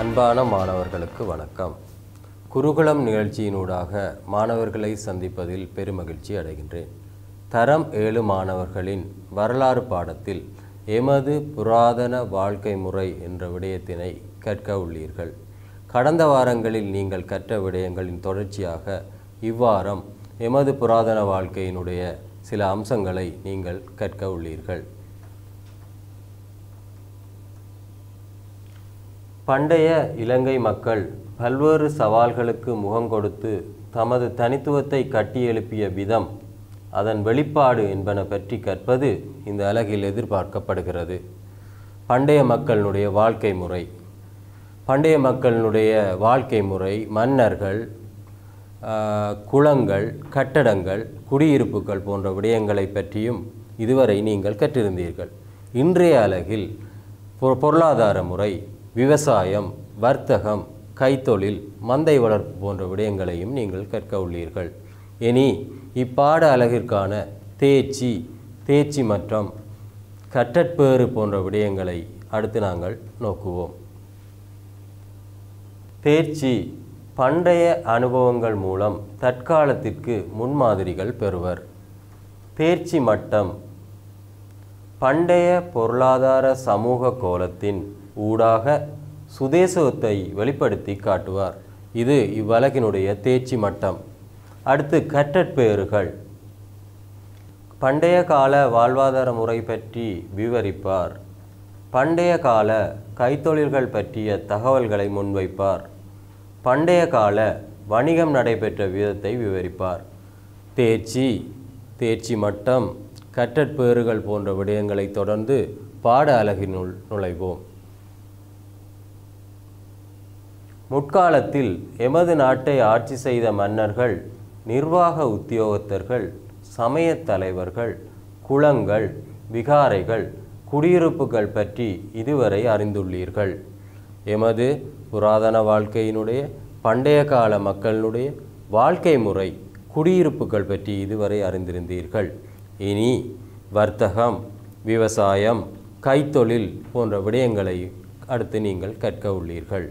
அன்பான மாணவர்களுக்கு வணக்கம் குருகுலம் நிகழ்ச்சியினூடாக மாணவர்களை சந்திப்பதில் பெருமகிழ்ச்சி அடைகின்றேன் தரம் ஏழு மாணவர்களின் வரலாறு பாடத்தில் எமது புராதன வாழ்க்கை முறை என்ற விடயத்தினை கற்க உள்ளீர்கள் கடந்த வாரங்களில் நீங்கள் கற்ற விடயங்களின் தொடர்ச்சியாக இவ்வாரம் எமது புராதன வாழ்க்கையினுடைய சில அம்சங்களை நீங்கள் கற்க உள்ளீர்கள் பண்டைய இலங்கை மக்கள் பல்வேறு சவால்களுக்கு முகங்கொடுத்து தமது தனித்துவத்தை கட்டியெழுப்பிய விதம் அதன் வெளிப்பாடு என்பன பற்றி கற்பது இந்த அலகில் எதிர்பார்க்கப்படுகிறது பண்டைய மக்களினுடைய வாழ்க்கை முறை பண்டைய மக்களினுடைய வாழ்க்கை முறை மன்னர்கள் ஆஹ், குளங்கள் கட்டடங்கள் குடியிருப்புகள் போன்ற விடயங்களை பற்றியும் இதுவரை நீங்கள் கற்றிருந்தீர்கள் இன்றைய அலகில் பொ- பொருளாதார முறை விவசாயம் வர்த்தகம் கைத்தொழில் மந்தை வளர்ப்பு போன்ற விடயங்களையும் நீங்கள் கற்க உள்ளீர்கள் இனி இப்பாட அலகிற்கான தேர்ச்சி தேர்ச்சி மற்றும் கற்றற்பேறு போன்ற விடயங்களை அடுத்து நாங்கள் நோக்குவோம் தேர்ச்சி பண்டைய அனுபவங்கள் மூலம் தற்காலத்திற்கு முன்மாதிரிகள் பெறுவர் தேர்ச்சி மட்டம் பண்டைய பொருளாதார சமூக கோலத்தின் ஊடாக சுதேசத்தை வெளிப்படுத்தி காட்டுவார் இது இவ்வலகினுடைய தேர்ச்சி மட்டம் அடுத்து கற்றற்பேறுகள் பண்டைய கால வாழ்வாதார முறை பற்றி விவரிப்பார் பண்டைய கால கைத்தொழில்கள் பற்றிய தகவல்களை முன்வைப்பார் பண்டைய கால வணிகம் நடைபெற்ற விதத்தை விவரிப்பார் தேர்ச்சி தேர்ச்சி மட்டம் கற்றற்பேறுகள் போன்ற விடயங்களை தொடர்ந்து பாட அலகினுள் நுழைவோம் முற்காலத்தில் எமது நாட்டை ஆட்சி செய்த மன்னர்கள் நிர்வாக உத்தியோகத்தர்கள் சமயத் தலைவர்கள் குளங்கள் விகாரைகள் குடியிருப்புகள் பற்றி இதுவரை அறிந்துள்ளீர்கள் எமது புராதன வாழ்க்கையினுடைய பண்டைய கால மக்களினுடைய வாழ்க்கை முறை குடியிருப்புகள் பற்றி இதுவரை அறிந்திருந்தீர்கள் இனி வர்த்தகம் விவசாயம் கைத்தொழில் போன்ற விடயங்களை அடுத்து நீங்கள் கற்க உள்ளீர்கள்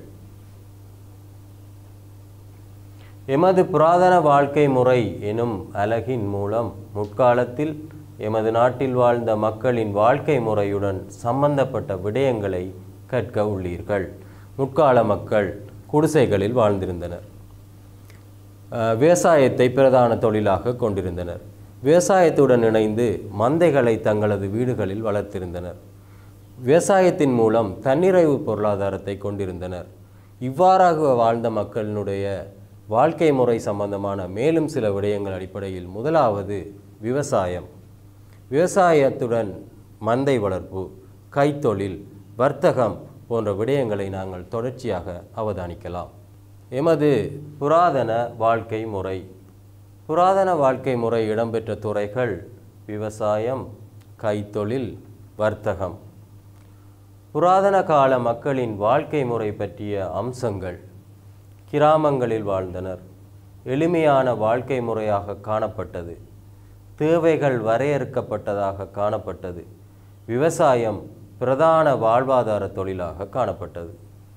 எமது புராதன வாழ்க்கை முறை எனும் அலகின் மூலம் முற்காலத்தில் எமது நாட்டில் வாழ்ந்த மக்களின் வாழ்க்கை முறையுடன் சம்பந்தப்பட்ட விடயங்களை கற்க உள்ளீர்கள் முற்கால மக்கள் குடிசைகளில் வாழ்ந்திருந்தனர் அஹ், விவசாயத்தை பிரதான தொழிலாக கொண்டிருந்தனர் விவசாயத்துடன் இணைந்து மந்தைகளை தங்களது வீடுகளில் வளர்த்திருந்தனர் விவசாயத்தின் மூலம் தன்னிறைவு பொருளாதாரத்தை கொண்டிருந்தனர் இவ்வாறாக வாழ்ந்த மக்களினுடைய வாழ்க்கை முறை சம்பந்தமான மேலும் சில விடயங்கள் அடிப்படையில் முதலாவது விவசாயம் விவசாயத்துடன் மந்தை வளர்ப்பு கைத்தொழில் வர்த்தகம் போன்ற விடயங்களை நாங்கள் தொடர்ச்சியாக அவதானிக்கலாம் எமது புராதன வாழ்க்கை முறை புராதன வாழ்க்கை முறை இடம்பெற்ற துறைகள் விவசாயம் கைத்தொழில் வர்த்தகம் புராதன கால மக்களின் வாழ்க்கை முறை பற்றிய அம்சங்கள் கிராமங்களில் வாழ்ந்தனர் எளிமையான வாழ்க்கை முறையாக காணப்பட்டது தேவைகள் வரையறுக்கப்பட்டதாக காணப்பட்டது விவசாயம் பிரதான வாழ்வாதார தொழிலாக காணப்பட்டது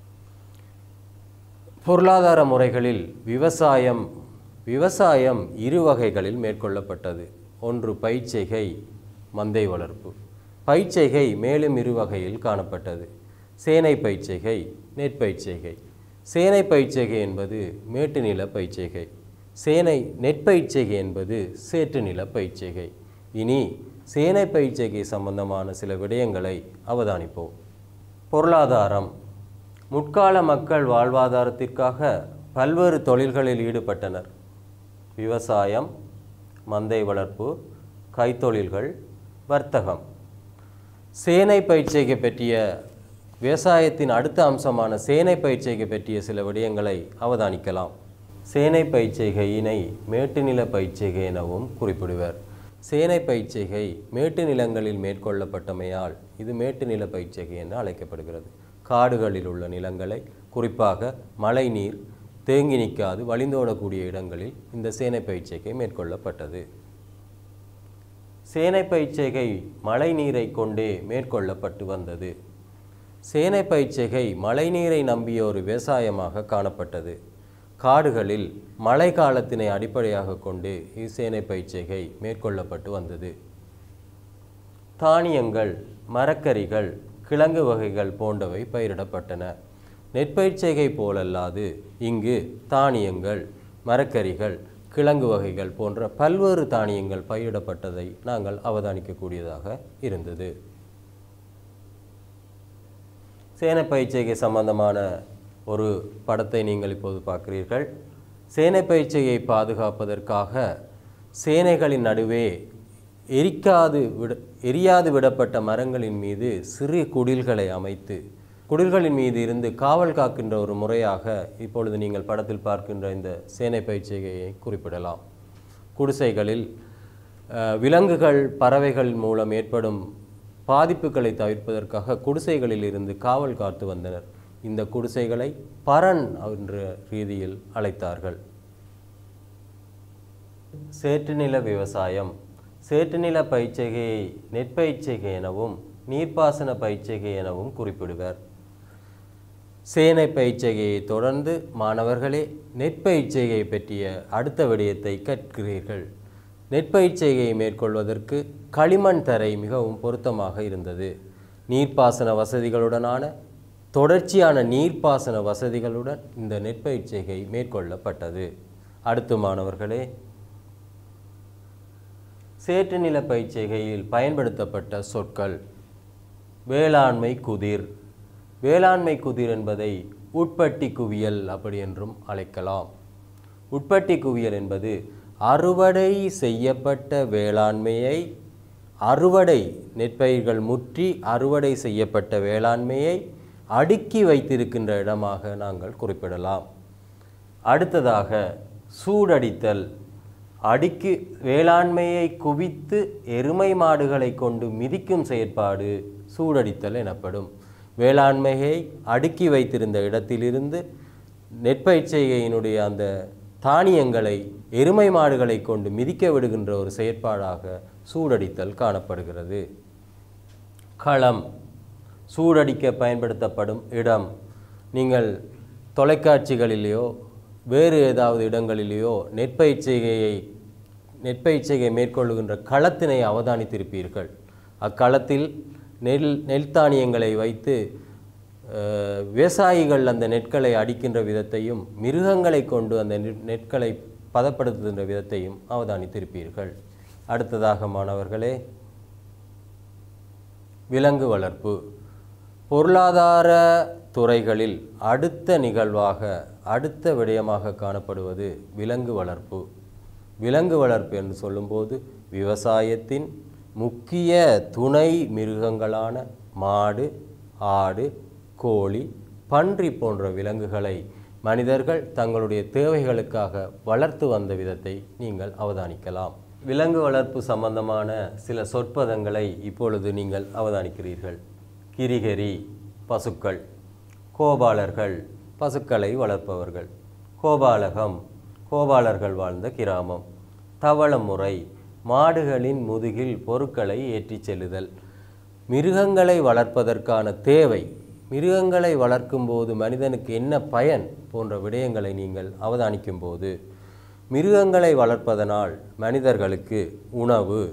பொருளாதார முறைகளில் விவசாயம் விவசாயம் இரு வகைகளில் மேற்கொள்ளப்பட்டது ஒன்று பயிர்ச்செய்கை மந்தை வளர்ப்பு பயிர்ச்செய்கை மேலும் இரு வகையில் காணப்பட்டது சேனை பயிர்ச்செய்கை நெற்பயிர்ச்செய்கை சேனை பயிர்ச்செய்கை என்பது மேட்டு நில பயிர்ச்செய்கை சேனை நெற்பயிர்ச்செய்கை என்பது சேற்று நில பயிர்ச்செய்கை இனி சேனை பயிர்ச்செய்கை சம்பந்தமான சில விடயங்களை அவதானிப்போம் பொருளாதாரம் முற்கால மக்கள் வாழ்வாதாரத்திற்காக பல்வேறு தொழில்களில் ஈடுபட்டனர் விவசாயம் மந்தை வளர்ப்பு கைத்தொழில்கள் வர்த்தகம் சேனை பயிற்சிகை பற்றிய விவசாயத்தின் அடுத்த அம்சமான சேனை பயிற்சிகை பற்றிய சில விடயங்களை அவதானிக்கலாம் சேனை பயிற்சிகையினை மேட்டு நில பயிற்சிகை எனவும் குறிப்பிடுவர் சேனை பயிற்சிகை மேட்டு நிலங்களில் மேற்கொள்ளப்பட்டமையால் இது மேட்டு நில பயிற்சிகை என்று அழைக்கப்படுகிறது காடுகளில் உள்ள நிலங்களை குறிப்பாக மழை நீர் தேங்கி நிற்காது வழிந்தோடக்கூடிய இடங்களில் இந்த சேனை பயிற்சிகை மேற்கொள்ளப்பட்டது சேனை பயிற்சிகை மழை நீரை கொண்டே மேற்கொள்ளப்பட்டு வந்தது சேனை பயிற்சிகை மழைநீரை நம்பிய ஒரு விவசாயமாக காணப்பட்டது காடுகளில் மழை காலத்தினை அடிப்படையாக கொண்டு இச்சேனை பயிற்சிகை மேற்கொள்ளப்பட்டு வந்தது தானியங்கள் மரக்கறிகள் கிழங்கு வகைகள் போன்றவை பயிரிடப்பட்டன நெற்பயிற்சிகை போலல்லாது இங்கு தானியங்கள் மரக்கறிகள் கிழங்கு வகைகள் போன்ற பல்வேறு தானியங்கள் பயிரிடப்பட்டதை நாங்கள் அவதானிக்கக்கூடியதாக இருந்தது சேனை பயிற்சிகை சம்பந்தமான ஒரு படத்தை நீங்கள் இப்போது பார்க்கிறீர்கள் சேனை பயிற்சியை பாதுகாப்பதற்காக சேனைகளின் நடுவே எரிக்காது விட எரியாது விடப்பட்ட மரங்களின் மீது சிறிய குடில்களை அமைத்து குடில்களின் மீது இருந்து காவல் காக்கின்ற ஒரு முறையாக இப்பொழுது நீங்கள் படத்தில் பார்க்கின்ற இந்த சேனை பயிற்சிகையை குறிப்பிடலாம் குடிசைகளில் அஹ், விலங்குகள் பறவைகள் மூலம் ஏற்படும் பாதிப்புகளை தவிர்ப்பதற்காக குடிசைகளில் இருந்து காவல் காத்து வந்தனர் இந்த குடிசைகளை பரன் என்ற ரீதியில் அழைத்தார்கள் சேற்றுநில விவசாயம் சேற்றுநில பயிற்சிகையை நெற்பயிற்சிகை எனவும் நீர்ப்பாசன பயிற்சிகை எனவும் குறிப்பிடுவர் சேனை பயிற்சிகையை தொடர்ந்து மாணவர்களே நெற்பயிற்சிகை பற்றிய அடுத்த விடயத்தை கற்கிறீர்கள் நெற்பயிற்சிகையை மேற்கொள்வதற்கு களிமண் தரை மிகவும் பொருத்தமாக இருந்தது நீர்ப்பாசன வசதிகளுடனான தொடர்ச்சியான நீர்ப்பாசன வசதிகளுடன் இந்த நெற்பயிற்சிகை மேற்கொள்ளப்பட்டது அடுத்து மாணவர்களே சேற்று நில பயிற்சிகையில் பயன்படுத்தப்பட்ட சொற்கள் வேளாண்மை குதிர் வேளாண்மை குதிர் என்பதை உட்பட்டி குவியல் அப்படி என்றும் அழைக்கலாம் உட்பட்டி குவியல் என்பது அறுவடை செய்யப்பட்ட வேளாண்மையை அறுவடை நெற்பயிர்கள் முற்றி அறுவடை செய்யப்பட்ட வேளாண்மையை அடுக்கி வைத்திருக்கின்ற இடமாக நாங்கள் குறிப்பிடலாம் அடுத்ததாக சூடடித்தல் அடுக்கி வேளாண்மையை குவித்து எருமை மாடுகளை கொண்டு மிதிக்கும் செயற்பாடு சூடடித்தல் எனப்படும் வேளாண்மையை அடுக்கி வைத்திருந்த இடத்திலிருந்து நெற்பயிற்சிகையினுடைய அந்த தானியங்களை எருமை மாடுகளை கொண்டு மிதிக்க விடுகின்ற ஒரு செயற்பாடாக சூடடித்தல் காணப்படுகிறது களம் சூடடிக்க பயன்படுத்தப்படும் இடம் நீங்கள் தொலைக்காட்சிகளிலேயோ வேறு ஏதாவது இடங்களிலேயோ நெற்பயிற்சிகையை நெற்பயிற்சிகை மேற்கொள்ளுகின்ற களத்தினை அவதானித்திருப்பீர்கள் அக்களத்தில் நெல் நெல் தானியங்களை வைத்து அஹ், விவசாயிகள் அந்த நெற்களை அடிக்கின்ற விதத்தையும் மிருகங்களை கொண்டு அந்த நெற்- நெற்களை பதப்படுத்துகின்ற விதத்தையும் அவதானித்திருப்பீர்கள் அடுத்ததாக மாணவர்களே விலங்கு வளர்ப்பு பொருளாதார துறைகளில் அடுத்த நிகழ்வாக அடுத்த விடயமாக காணப்படுவது விலங்கு வளர்ப்பு விலங்கு வளர்ப்பு என்று சொல்லும்போது விவசாயத்தின் முக்கிய துணை மிருகங்களான மாடு ஆடு கோழி பன்றி போன்ற விலங்குகளை மனிதர்கள் தங்களுடைய தேவைகளுக்காக வளர்த்து வந்த விதத்தை நீங்கள் அவதானிக்கலாம் விலங்கு வளர்ப்பு சம்பந்தமான சில சொற்பதங்களை இப்பொழுது நீங்கள் அவதானிக்கிறீர்கள் கிரிகரி பசுக்கள் கோபாலர்கள் பசுக்களை வளர்ப்பவர்கள் கோபாலகம் கோபாலர்கள் வாழ்ந்த கிராமம் தவளமுறை மாடுகளின் முதுகில் பொருட்களை ஏற்றிச் செல்லுதல் மிருகங்களை வளர்ப்பதற்கான தேவை மிருகங்களை வளர்க்கும்போது மனிதனுக்கு என்ன பயன் போன்ற விடயங்களை நீங்கள் அவதானிக்கும் போது மிருகங்களை வளர்ப்பதனால் மனிதர்களுக்கு உணவு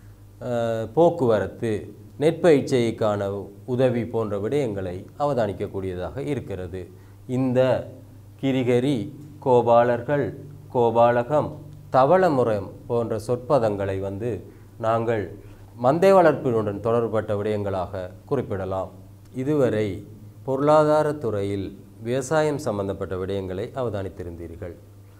அஹ், போக்குவரத்து நெற்பயிற்சிக்கான உதவி போன்ற விடயங்களை அவதானிக்கக்கூடியதாக இருக்கிறது இந்த கிரிகரி கோபாலர்கள் கோபாலகம் தவளமுறம் போன்ற சொற்பதங்களை வந்து நாங்கள் மந்தை வளர்ப்பினுடன் தொடர்பட்ட விடயங்களாக குறிப்பிடலாம் இதுவரை பொருளாதார துறையில் விவசாயம் சம்பந்தப்பட்ட விடயங்களை அவதானித்திருந்தீர்கள்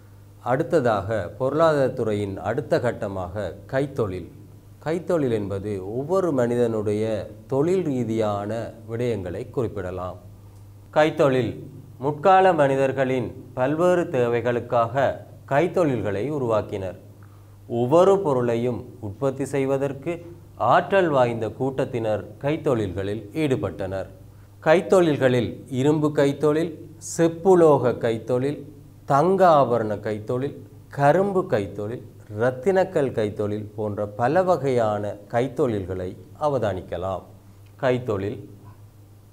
அடுத்ததாக பொருளாதார துறையின் அடுத்த கட்டமாக கைத்தொழில் கைத்தொழில் என்பது ஒவ்வொரு மனிதனுடைய தொழில் ரீதியான விடயங்களை குறிப்பிடலாம் கைத்தொழில் முற்கால மனிதர்களின் பல்வேறு தேவைகளுக்காக கைத்தொழில்களை உருவாக்கினர் ஒவ்வொரு பொருளையும் உற்பத்தி செய்வதற்கு ஆற்றல் வாய்ந்த கூட்டத்தினர் கைத்தொழில்களில் ஈடுபட்டனர் கைத்தொழில்களில் இரும்பு கைத்தொழில் செப்புலோக கைத்தொழில் தங்க ஆபரண கைத்தொழில் கரும்பு கைத்தொழில் இரத்தினக்கல் கைத்தொழில் போன்ற பல வகையான கைத்தொழில்களை அவதானிக்கலாம் கைத்தொழில்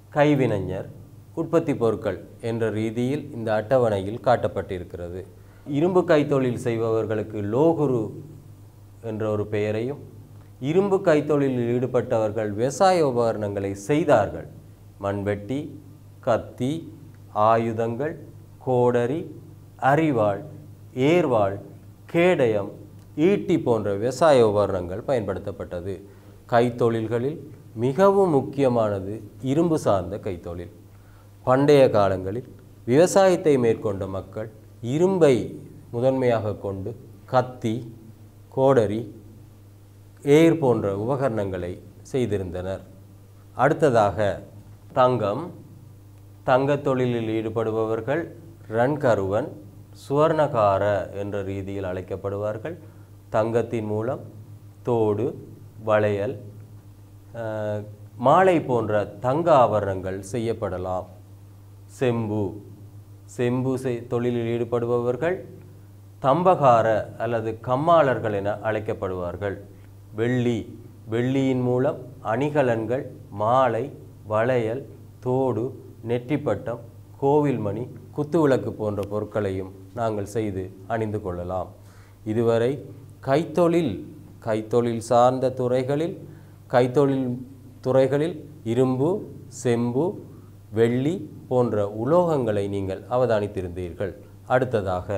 கைவினைஞர் உற்பத்தி பொருட்கள் என்ற ரீதியில் இந்த அட்டவணையில் காட்டப்பட்டிருக்கிறது இரும்பு கைத்தொழில் செய்பவர்களுக்கு லோகுரு என்ற ஒரு பெயரையும் இரும்பு கைத்தொழிலில் ஈடுபட்டவர்கள் விவசாய உபகரணங்களை செய்தார்கள் மண்வெட்டி கத்தி ஆயுதங்கள் கோடரி அரிவாள் ஏர்வாள் கேடயம் ஈட்டி போன்ற விவசாய உபகரணங்கள் பயன்படுத்தப்பட்டது கைத்தொழில்களில் மிகவும் முக்கியமானது இரும்பு சார்ந்த கைத்தொழில் பண்டைய காலங்களில் விவசாயத்தை மேற்கொண்ட மக்கள் இரும்பை முதன்மையாக கொண்டு கத்தி கோடரி ஏர் போன்ற உபகரணங்களை செய்திருந்தனர் அடுத்ததாக தங்கம் தங்கத் தொழிலில் ஈடுபடுபவர்கள் ரன்கருவன் சுவர்ணகார என்ற ரீதியில் அழைக்கப்படுவார்கள் தங்கத்தின் மூலம் தோடு வளையல் அஹ், மாலை போன்ற தங்க ஆபரணங்கள் செய்யப்படலாம் செம்பு செம்பு செய் தொழிலில் ஈடுபடுபவர்கள் தம்பகார அல்லது கம்மாளர்கள் என அழைக்கப்படுவார்கள் வெள்ளி வெள்ளியின் மூலம் அணிகலன்கள் மாலை வளையல் தோடு நெற்றிப்பட்டம் கோவில் மணி குத்துவிளக்கு போன்ற பொருட்களையும் நாங்கள் செய்து அணிந்து கொள்ளலாம் இதுவரை கைத்தொழில் கைத்தொழில் சார்ந்த துறைகளில் கைத்தொழில் துறைகளில் இரும்பு செம்பு வெள்ளி போன்ற உலோகங்களை நீங்கள் அவதானித்திருந்தீர்கள் அடுத்ததாக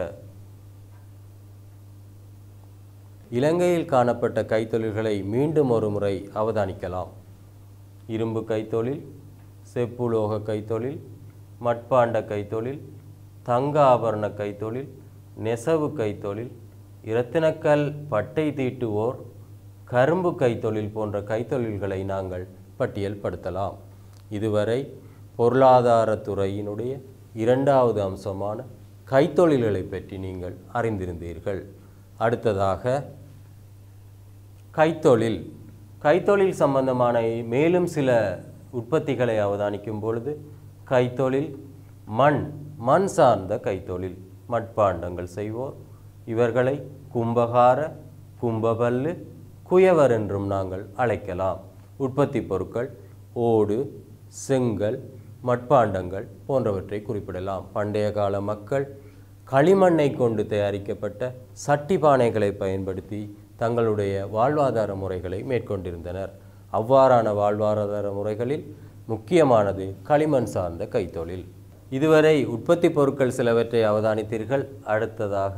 இலங்கையில் காணப்பட்ட கைத்தொழில்களை மீண்டும் ஒரு முறை அவதானிக்கலாம் இரும்பு கைத்தொழில் செப்புலோக கைத்தொழில் மட்பாண்ட கைத்தொழில் தங்க ஆபரண கைத்தொழில் நெசவு கைத்தொழில் இரத்தினக்கல் பட்டை தீட்டுவோர் கரும்பு கைத்தொழில் போன்ற கைத்தொழில்களை நாங்கள் பட்டியல்படுத்தலாம் இதுவரை பொருளாதாரத்துறையினுடைய இரண்டாவது அம்சமான கைத்தொழில்களை பற்றி நீங்கள் அறிந்திருந்தீர்கள் அடுத்ததாக கைத்தொழில் கைத்தொழில் சம்பந்தமான மேலும் சில உற்பத்திகளை அவதானிக்கும் பொழுது கைத்தொழில் மண் மண் சார்ந்த கைத்தொழில் மட்பாண்டங்கள் செய்வோர் இவர்களை கும்பகார கும்பபல்லு குயவர் என்றும் நாங்கள் அழைக்கலாம் உற்பத்தி பொருட்கள் ஓடு செங்கல் மட்பாண்டங்கள் போன்றவற்றை குறிப்பிடலாம் பண்டைய கால மக்கள் களிமண்ணை கொண்டு தயாரிக்கப்பட்ட சட்டி பானைகளை பயன்படுத்தி தங்களுடைய வாழ்வாதார முறைகளை மேற்கொண்டிருந்தனர் அவ்வாறான வாழ்வாதார முறைகளில் முக்கியமானது களிமண் சார்ந்த கைத்தொழில் இதுவரை உற்பத்தி பொருட்கள் சிலவற்றை அவதானித்தீர்கள் அடுத்ததாக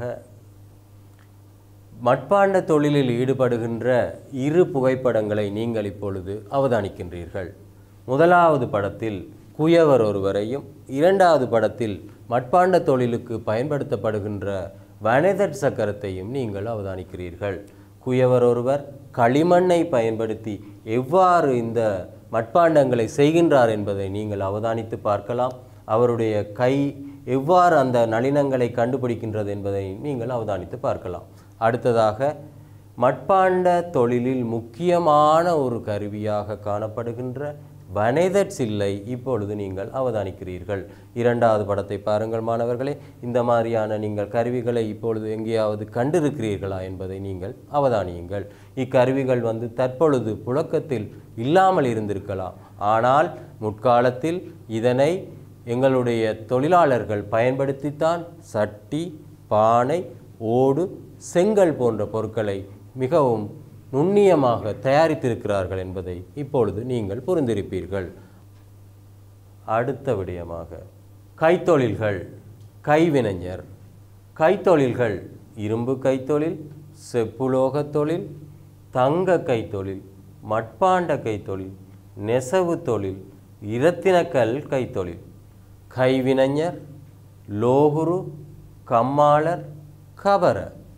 மட்பாண்ட தொழிலில் ஈடுபடுகின்ற இரு புகைப்படங்களை நீங்கள் இப்பொழுது அவதானிக்கின்றீர்கள் முதலாவது படத்தில் குயவர் ஒருவரையும் இரண்டாவது படத்தில் மட்பாண்ட தொழிலுக்கு பயன்படுத்தப்படுகின்ற வனைதட் சக்கரத்தையும் நீங்கள் அவதானிக்கிறீர்கள் குயவர் ஒருவர் களிமண்ணை பயன்படுத்தி எவ்வாறு இந்த மட்பாண்டங்களை செய்கின்றார் என்பதை நீங்கள் அவதானித்து பார்க்கலாம் அவருடைய கை எவ்வாறு அந்த நளினங்களை கண்டுபிடிக்கின்றது என்பதை நீங்கள் அவதானித்து பார்க்கலாம் அடுத்ததாக மட்பாண்ட தொழிலில் முக்கியமான ஒரு கருவியாக காணப்படுகின்ற வனைதட் சில்லை இப்பொழுது நீங்கள் அவதானிக்கிறீர்கள் இரண்டாவது படத்தை பாருங்கள் மாணவர்களே இந்த மாதிரியான நீங்கள் கருவிகளை இப்பொழுது எங்கேயாவது கண்டிருக்கிறீர்களா என்பதை நீங்கள் அவதானியுங்கள் இக்கருவிகள் வந்து தற்பொழுது புழக்கத்தில் இல்லாமல் இருந்திருக்கலாம் ஆனால் முற்காலத்தில் இதனை எங்களுடைய தொழிலாளர்கள் பயன்படுத்தித்தான் சட்டி பானை ஓடு செங்கல் போன்ற பொருட்களை மிகவும் நுண்ணியமாக தயாரித்திருக்கிறார்கள் என்பதை இப்பொழுது நீங்கள் புரிந்திருப்பீர்கள் அடுத்த விடயமாக கைத்தொழில்கள் கைவினைஞர் கைத்தொழில்கள் இரும்பு கைத்தொழில் செப்புலோகத் தொழில் தங்க கைத்தொழில் மட்பாண்ட கைத்தொழில் நெசவு தொழில் இரத்தினக்கல் கைத்தொழில் கைவினைஞர் லோகுரு கம்மாளர் கபர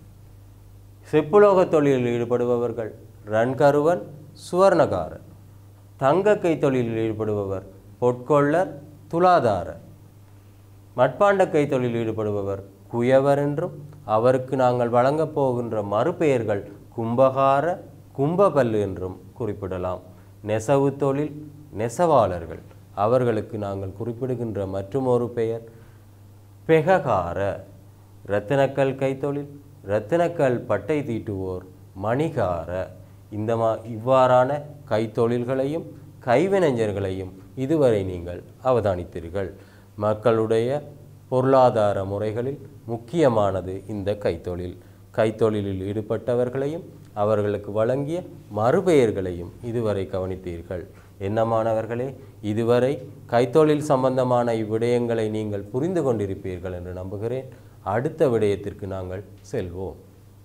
செப்புலோக தொழிலில் ஈடுபடுபவர்கள் ரன்கருவன் சுவர்ணகாரர் தங்க கை தொழிலில் ஈடுபடுபவர் பொற்கொள்ளர் துலாதாரர் மட்பாண்ட கை தொழிலில் ஈடுபடுபவர் குயவர் என்றும் அவருக்கு நாங்கள் வழங்கப் போகின்ற மறுபெயர்கள் கும்பகார கும்பபல்லு என்றும் குறிப்பிடலாம் நெசவு தொழில் நெசவாளர்கள் அவர்களுக்கு நாங்கள் குறிப்பிடுகின்ற மற்றுமொரு பெயர் பெககார இரத்தினக்கல் கைத்தொழில் இரத்தினக்கல் பட்டை தீட்டுவோர் மணிகார இந்த மா இவ்வாறான கைத்தொழில்களையும் கைவினைஞர்களையும் இதுவரை நீங்கள் அவதானித்தீர்கள் மக்களுடைய பொருளாதார முறைகளில் முக்கியமானது இந்த கைத்தொழில் கைத்தொழிலில் ஈடுபட்டவர்களையும் அவர்களுக்கு வழங்கிய மறுபெயர்களையும் இதுவரை கவனித்தீர்கள் என்ன மாணவர்களே இதுவரை கைத்தொழில் சம்பந்தமான இவ்விடயங்களை நீங்கள் புரிந்து கொண்டிருப்பீர்கள் என்று நம்புகிறேன் அடுத்த விடயத்திற்கு நாங்கள் செல்வோம்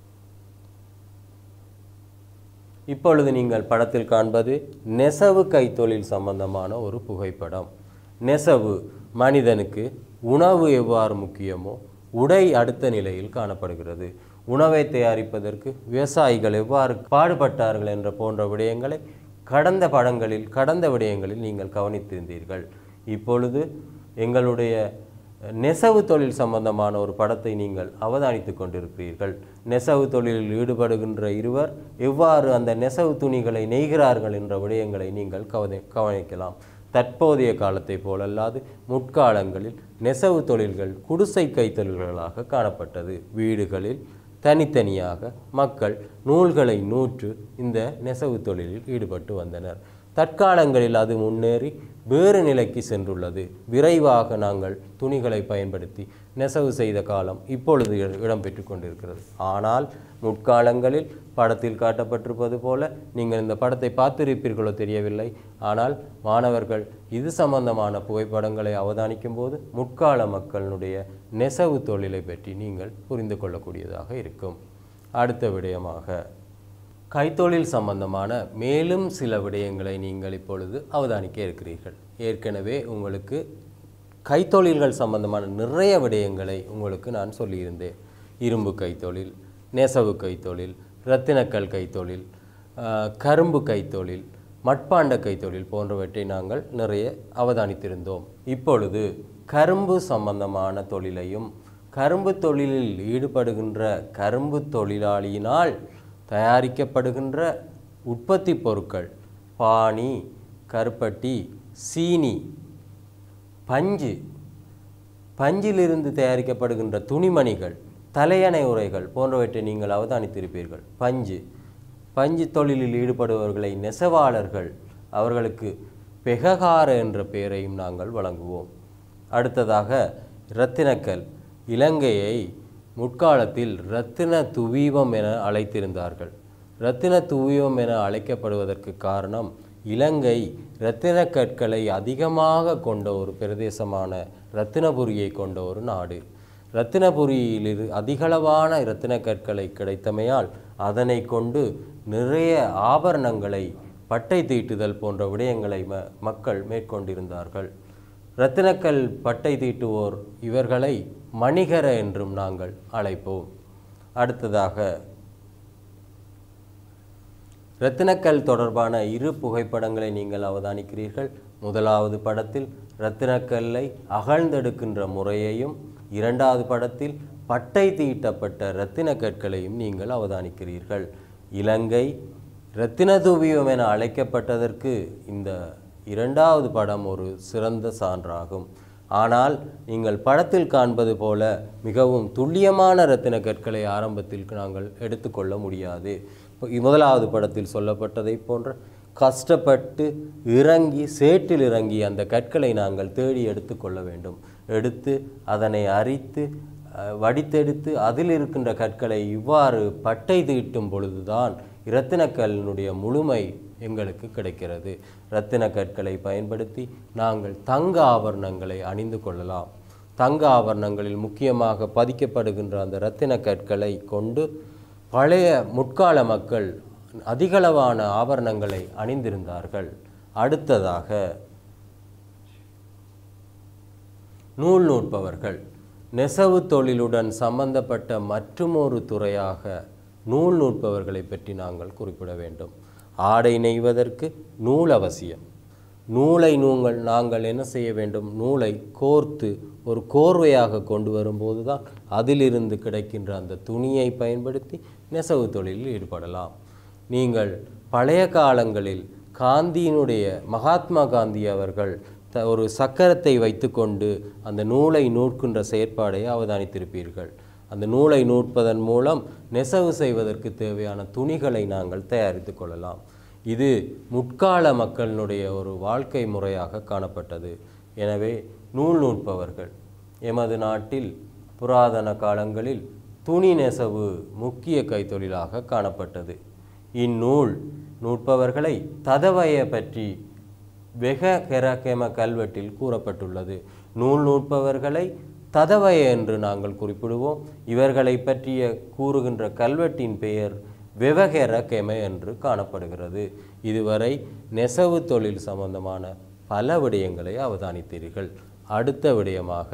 இப்பொழுது நீங்கள் படத்தில் காண்பது நெசவு கைத்தொழில் சம்பந்தமான ஒரு புகைப்படம் நெசவு மனிதனுக்கு உணவு எவ்வாறு முக்கியமோ உடை அடுத்த நிலையில் காணப்படுகிறது உணவை தயாரிப்பதற்கு விவசாயிகள் எவ்வாறு பாடுபட்டார்கள் என்ற போன்ற விடயங்களை கடந்த படங்களில் கடந்த விடயங்களில் நீங்கள் கவனித்திருந்தீர்கள் இப்பொழுது எங்களுடைய நெசவு தொழில் சம்பந்தமான ஒரு படத்தை நீங்கள் அவதானித்து கொண்டிருக்கிறீர்கள் நெசவு தொழிலில் ஈடுபடுகின்ற இருவர் எவ்வாறு அந்த நெசவு துணிகளை நெய்கிறார்கள் என்ற விடயங்களை நீங்கள் கவனி கவனிக்கலாம் தற்போதைய காலத்தை போலல்லாது முற்காலங்களில் நெசவு தொழில்கள் குடிசை கைத்தொழில்களாக காணப்பட்டது வீடுகளில் தனித்தனியாக மக்கள் நூல்களை நூற்று இந்த நெசவு தொழிலில் ஈடுபட்டு வந்தனர் தற்காலங்களில் அது முன்னேறி வேறு நிலைக்கு சென்றுள்ளது விரைவாக நாங்கள் துணிகளை பயன்படுத்தி நெசவு செய்த காலம் இப்பொழுது இட- இடம்பெற்று கொண்டிருக்கிறது ஆனால் முற்காலங்களில் படத்தில் காட்டப்பட்டிருப்பது போல நீங்கள் இந்த படத்தை பார்த்திருப்பீர்களோ தெரியவில்லை ஆனால் மாணவர்கள் இது சம்பந்தமான புகைப்படங்களை அவதானிக்கும் போது முற்கால மக்களுடைய நெசவு தொழிலை பற்றி நீங்கள் புரிந்து கொள்ளக்கூடியதாக இருக்கும் அடுத்த விடயமாக கைத்தொழில் சம்பந்தமான மேலும் சில விடயங்களை நீங்கள் இப்பொழுது அவதானிக்க இருக்கிறீர்கள் ஏற்கனவே உங்களுக்கு கைத்தொழில்கள் சம்பந்தமான நிறைய விடயங்களை உங்களுக்கு நான் சொல்லியிருந்தேன் இரும்பு கைத்தொழில் நெசவு கைத்தொழில் இரத்தினக்கல் கைத்தொழில் ஆஹ், கரும்பு கைத்தொழில் மட்பாண்ட கைத்தொழில் போன்றவற்றை நாங்கள் நிறைய அவதானித்திருந்தோம் இப்பொழுது கரும்பு சம்பந்தமான தொழிலையும் கரும்பு தொழிலில் ஈடுபடுகின்ற கரும்பு தொழிலாளியினால் தயாரிக்கப்படுகின்ற உற்பத்தி பொருட்கள் பானி கருப்பட்டி சீனி பஞ்சு பஞ்சிலிருந்து தயாரிக்கப்படுகின்ற துணிமணிகள் தலையணை உரைகள் போன்றவற்றை நீங்கள் அவதானித்திருப்பீர்கள் பஞ்சு பஞ்சு தொழிலில் ஈடுபடுபவர்களை நெசவாளர்கள் அவர்களுக்கு பெககார என்ற பெயரையும் நாங்கள் வழங்குவோம் அடுத்ததாக இரத்தினக்கல் இலங்கையை முற்காலத்தில் இரத்தின துவீபம் என அழைத்திருந்தார்கள் இரத்தின துவீபம் என அழைக்கப்படுவதற்கு காரணம் இலங்கை இரத்தின கற்களை அதிகமாக கொண்ட ஒரு பிரதேசமான இரத்தினபுரியை கொண்ட ஒரு நாடு இரத்தினபுரியில் அதிகளவான இரத்தின கற்களை கிடைத்தமையால் அதனை கொண்டு நிறைய ஆபரணங்களை பட்டை தீட்டுதல் போன்ற விடயங்களை ம மக்கள் மேற்கொண்டிருந்தார்கள் இரத்தினக்கல் பட்டை தீட்டுவோர் இவர்களை மணிகர என்றும் நாங்கள் அழைப்போம் அடுத்ததாக இரத்தினக்கல் தொடர்பான இரு புகைப்படங்களை நீங்கள் அவதானிக்கிறீர்கள் முதலாவது படத்தில் இரத்தினக்கல்லை அகழ்ந்தெடுக்கின்ற முறையையும் இரண்டாவது படத்தில் பட்டை தீட்டப்பட்ட இரத்தின கற்களையும் நீங்கள் அவதானிக்கிறீர்கள் இலங்கை இரத்தினதூபியம் என அழைக்கப்பட்டதற்கு இந்த இரண்டாவது படம் ஒரு சிறந்த சான்றாகும் ஆனால் நீங்கள் படத்தில் காண்பது போல மிகவும் துல்லியமான இரத்தின கற்களை ஆரம்பத்தில் நாங்கள் எடுத்துக்கொள்ள முடியாது இப்ப முதலாவது படத்தில் சொல்லப்பட்டதைப் போன்ற கஷ்டப்பட்டு இறங்கி சேற்றில் இறங்கி அந்த கற்களை நாங்கள் தேடி எடுத்துக்கொள்ள வேண்டும் எடுத்து அதனை அரித்து அஹ், வடித்தெடுத்து அதில் இருக்கின்ற கற்களை இவ்வாறு பட்டை தீட்டும் பொழுதுதான் இரத்தினக்கல்லினுடைய முழுமை எங்களுக்கு கிடைக்கிறது இரத்தின கற்களை பயன்படுத்தி நாங்கள் தங்க ஆபரணங்களை அணிந்து கொள்ளலாம் தங்க ஆபரணங்களில் முக்கியமாக பதிக்கப்படுகின்ற அந்த இரத்தின கற்களை கொண்டு பழைய முற்கால மக்கள் அதிகளவான ஆபரணங்களை அணிந்திருந்தார்கள் அடுத்ததாக நூல் நூற்பவர்கள் நெசவு தொழிலுடன் சம்பந்தப்பட்ட மற்றுமொரு துறையாக நூல் நூற்பவர்களை பற்றி நாங்கள் குறிப்பிட வேண்டும் ஆடை நெய்வதற்கு நூல் அவசியம் நூலை நூங்கள் நாங்கள் என்ன செய்ய வேண்டும் நூலை கோர்த்து ஒரு கோர்வையாக கொண்டு வரும்போது தான் அதிலிருந்து கிடைக்கின்ற அந்த துணியை பயன்படுத்தி நெசவு தொழிலில் ஈடுபடலாம் நீங்கள் பழைய காலங்களில் காந்தியினுடைய மகாத்மா காந்தி அவர்கள் த ஒரு சக்கரத்தை வைத்துக்கொண்டு அந்த நூலை நூற்கின்ற செயற்பாடை அவதானித்திருப்பீர்கள் அந்த நூலை நூற்பதன் மூலம் நெசவு செய்வதற்கு தேவையான துணிகளை நாங்கள் தயாரித்து கொள்ளலாம் இது முற்கால மக்களினுடைய ஒரு வாழ்க்கை முறையாக காணப்பட்டது எனவே நூல் நூற்பவர்கள் எமது நாட்டில் புராதன காலங்களில் துணி நெசவு முக்கிய கைத்தொழிலாக காணப்பட்டது இந்நூல் நூற்பவர்களை ததவய பற்றி வெக கெரகெம கல்வெட்டில் கூறப்பட்டுள்ளது நூல் நூற்பவர்களை ததவய என்று நாங்கள் குறிப்பிடுவோம் இவர்களை பற்றிய கூறுகின்ற கல்வெட்டின் பெயர் வெவகெர கெம என்று காணப்படுகிறது இதுவரை நெசவு தொழில் சம்பந்தமான பல விடயங்களை அவதானித்தீர்கள் அடுத்த விடயமாக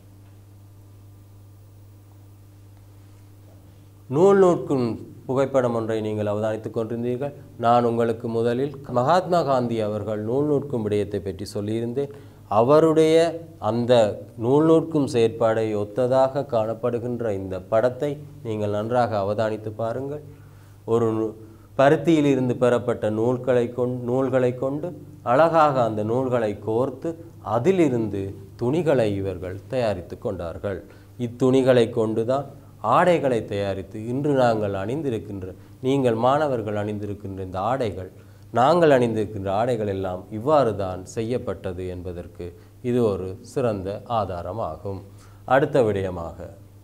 நூல் நூற்கும் புகைப்படம் ஒன்றை நீங்கள் அவதானித்துக் கொண்டிருந்தீர்கள் நான் உங்களுக்கு முதலில் மகாத்மா காந்தி அவர்கள் நூல் நூற்கும் விடயத்தை பற்றி சொல்லியிருந்தேன் அவருடைய அந்த நூல் நூற்கும் செயற்பாடை ஒத்ததாக காணப்படுகின்ற இந்த படத்தை நீங்கள் நன்றாக அவதானித்து பாருங்கள் ஒரு நூ- பருத்தியிலிருந்து பெறப்பட்ட நூல்களை கொண்டு நூல்களை கொண்டு அழகாக அந்த நூல்களை கோர்த்து அதிலிருந்து துணிகளை இவர்கள் தயாரித்து கொண்டார்கள் இத்துணிகளை கொண்டுதான் ஆடைகளை தயாரித்து இன்று நாங்கள் அணிந்திருக்கின்ற நீங்கள் மாணவர்கள் அணிந்திருக்கின்ற இந்த ஆடைகள் நாங்கள் அணிந்திருக்கின்ற ஆடைகள் எல்லாம் இவ்வாறு தான் செய்யப்பட்டது என்பதற்கு இது ஒரு சிறந்த ஆதாரமாகும் அடுத்த விடயமாக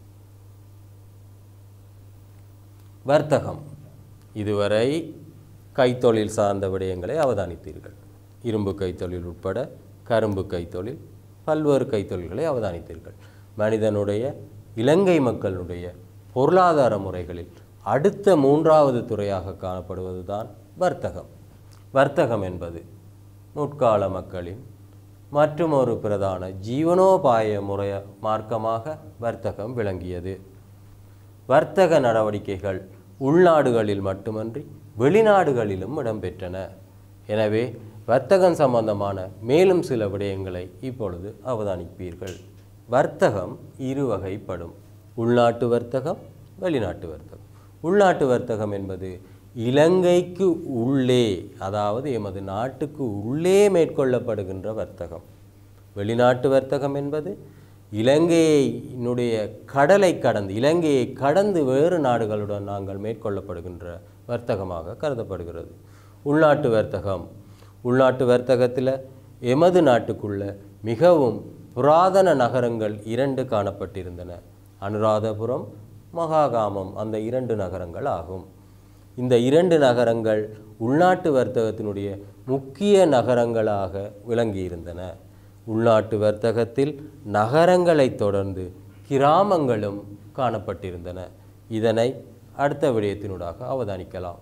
வர்த்தகம் இதுவரை கைத்தொழில் சார்ந்த விடயங்களை அவதானித்தீர்கள் இரும்பு கைத்தொழில் உட்பட கரும்பு கைத்தொழில் பல்வேறு கைத்தொழில்களை அவதானித்தீர்கள் மனிதனுடைய இலங்கை மக்களுடைய பொருளாதார முறைகளில் அடுத்த மூன்றாவது துறையாக காணப்படுவதுதான் வர்த்தகம் வர்த்தகம் என்பது முற்கால மக்களின் மற்றும் ஒரு பிரதான ஜீவனோபாய முறைய மார்க்கமாக வர்த்தகம் விளங்கியது வர்த்தக நடவடிக்கைகள் உள்நாடுகளில் மட்டுமன்றி வெளிநாடுகளிலும் இடம்பெற்றன எனவே வர்த்தகம் சம்பந்தமான மேலும் சில விடயங்களை இப்பொழுது அவதானிப்பீர்கள் வர்த்தகம் இரு வகைப்படும் உள்நாட்டு வர்த்தகம் வெளிநாட்டு வர்த்தகம் உள்நாட்டு வர்த்தகம் என்பது இலங்கைக்கு உள்ளே அதாவது எமது நாட்டுக்கு உள்ளே மேற்கொள்ளப்படுகின்ற வர்த்தகம் வெளிநாட்டு வர்த்தகம் என்பது இலங்கையினுடைய கடலை கடந்து இலங்கையை கடந்து வேறு நாடுகளுடன் நாங்கள் மேற்கொள்ளப்படுகின்ற வர்த்தகமாக கருதப்படுகிறது உள்நாட்டு வர்த்தகம் உள்நாட்டு வர்த்தகத்தில் எமது நாட்டுக்குள்ள மிகவும் புராதன நகரங்கள் இரண்டு காணப்பட்டிருந்தன அனுராதபுரம் மகாகாமம் அந்த இரண்டு நகரங்கள் ஆகும் இந்த இரண்டு நகரங்கள் உள்நாட்டு வர்த்தகத்தினுடைய முக்கிய நகரங்களாக விளங்கியிருந்தன உள்நாட்டு வர்த்தகத்தில் நகரங்களைத் தொடர்ந்து கிராமங்களும் காணப்பட்டிருந்தன இதனை அடுத்த விடயத்தினூடாக அவதானிக்கலாம்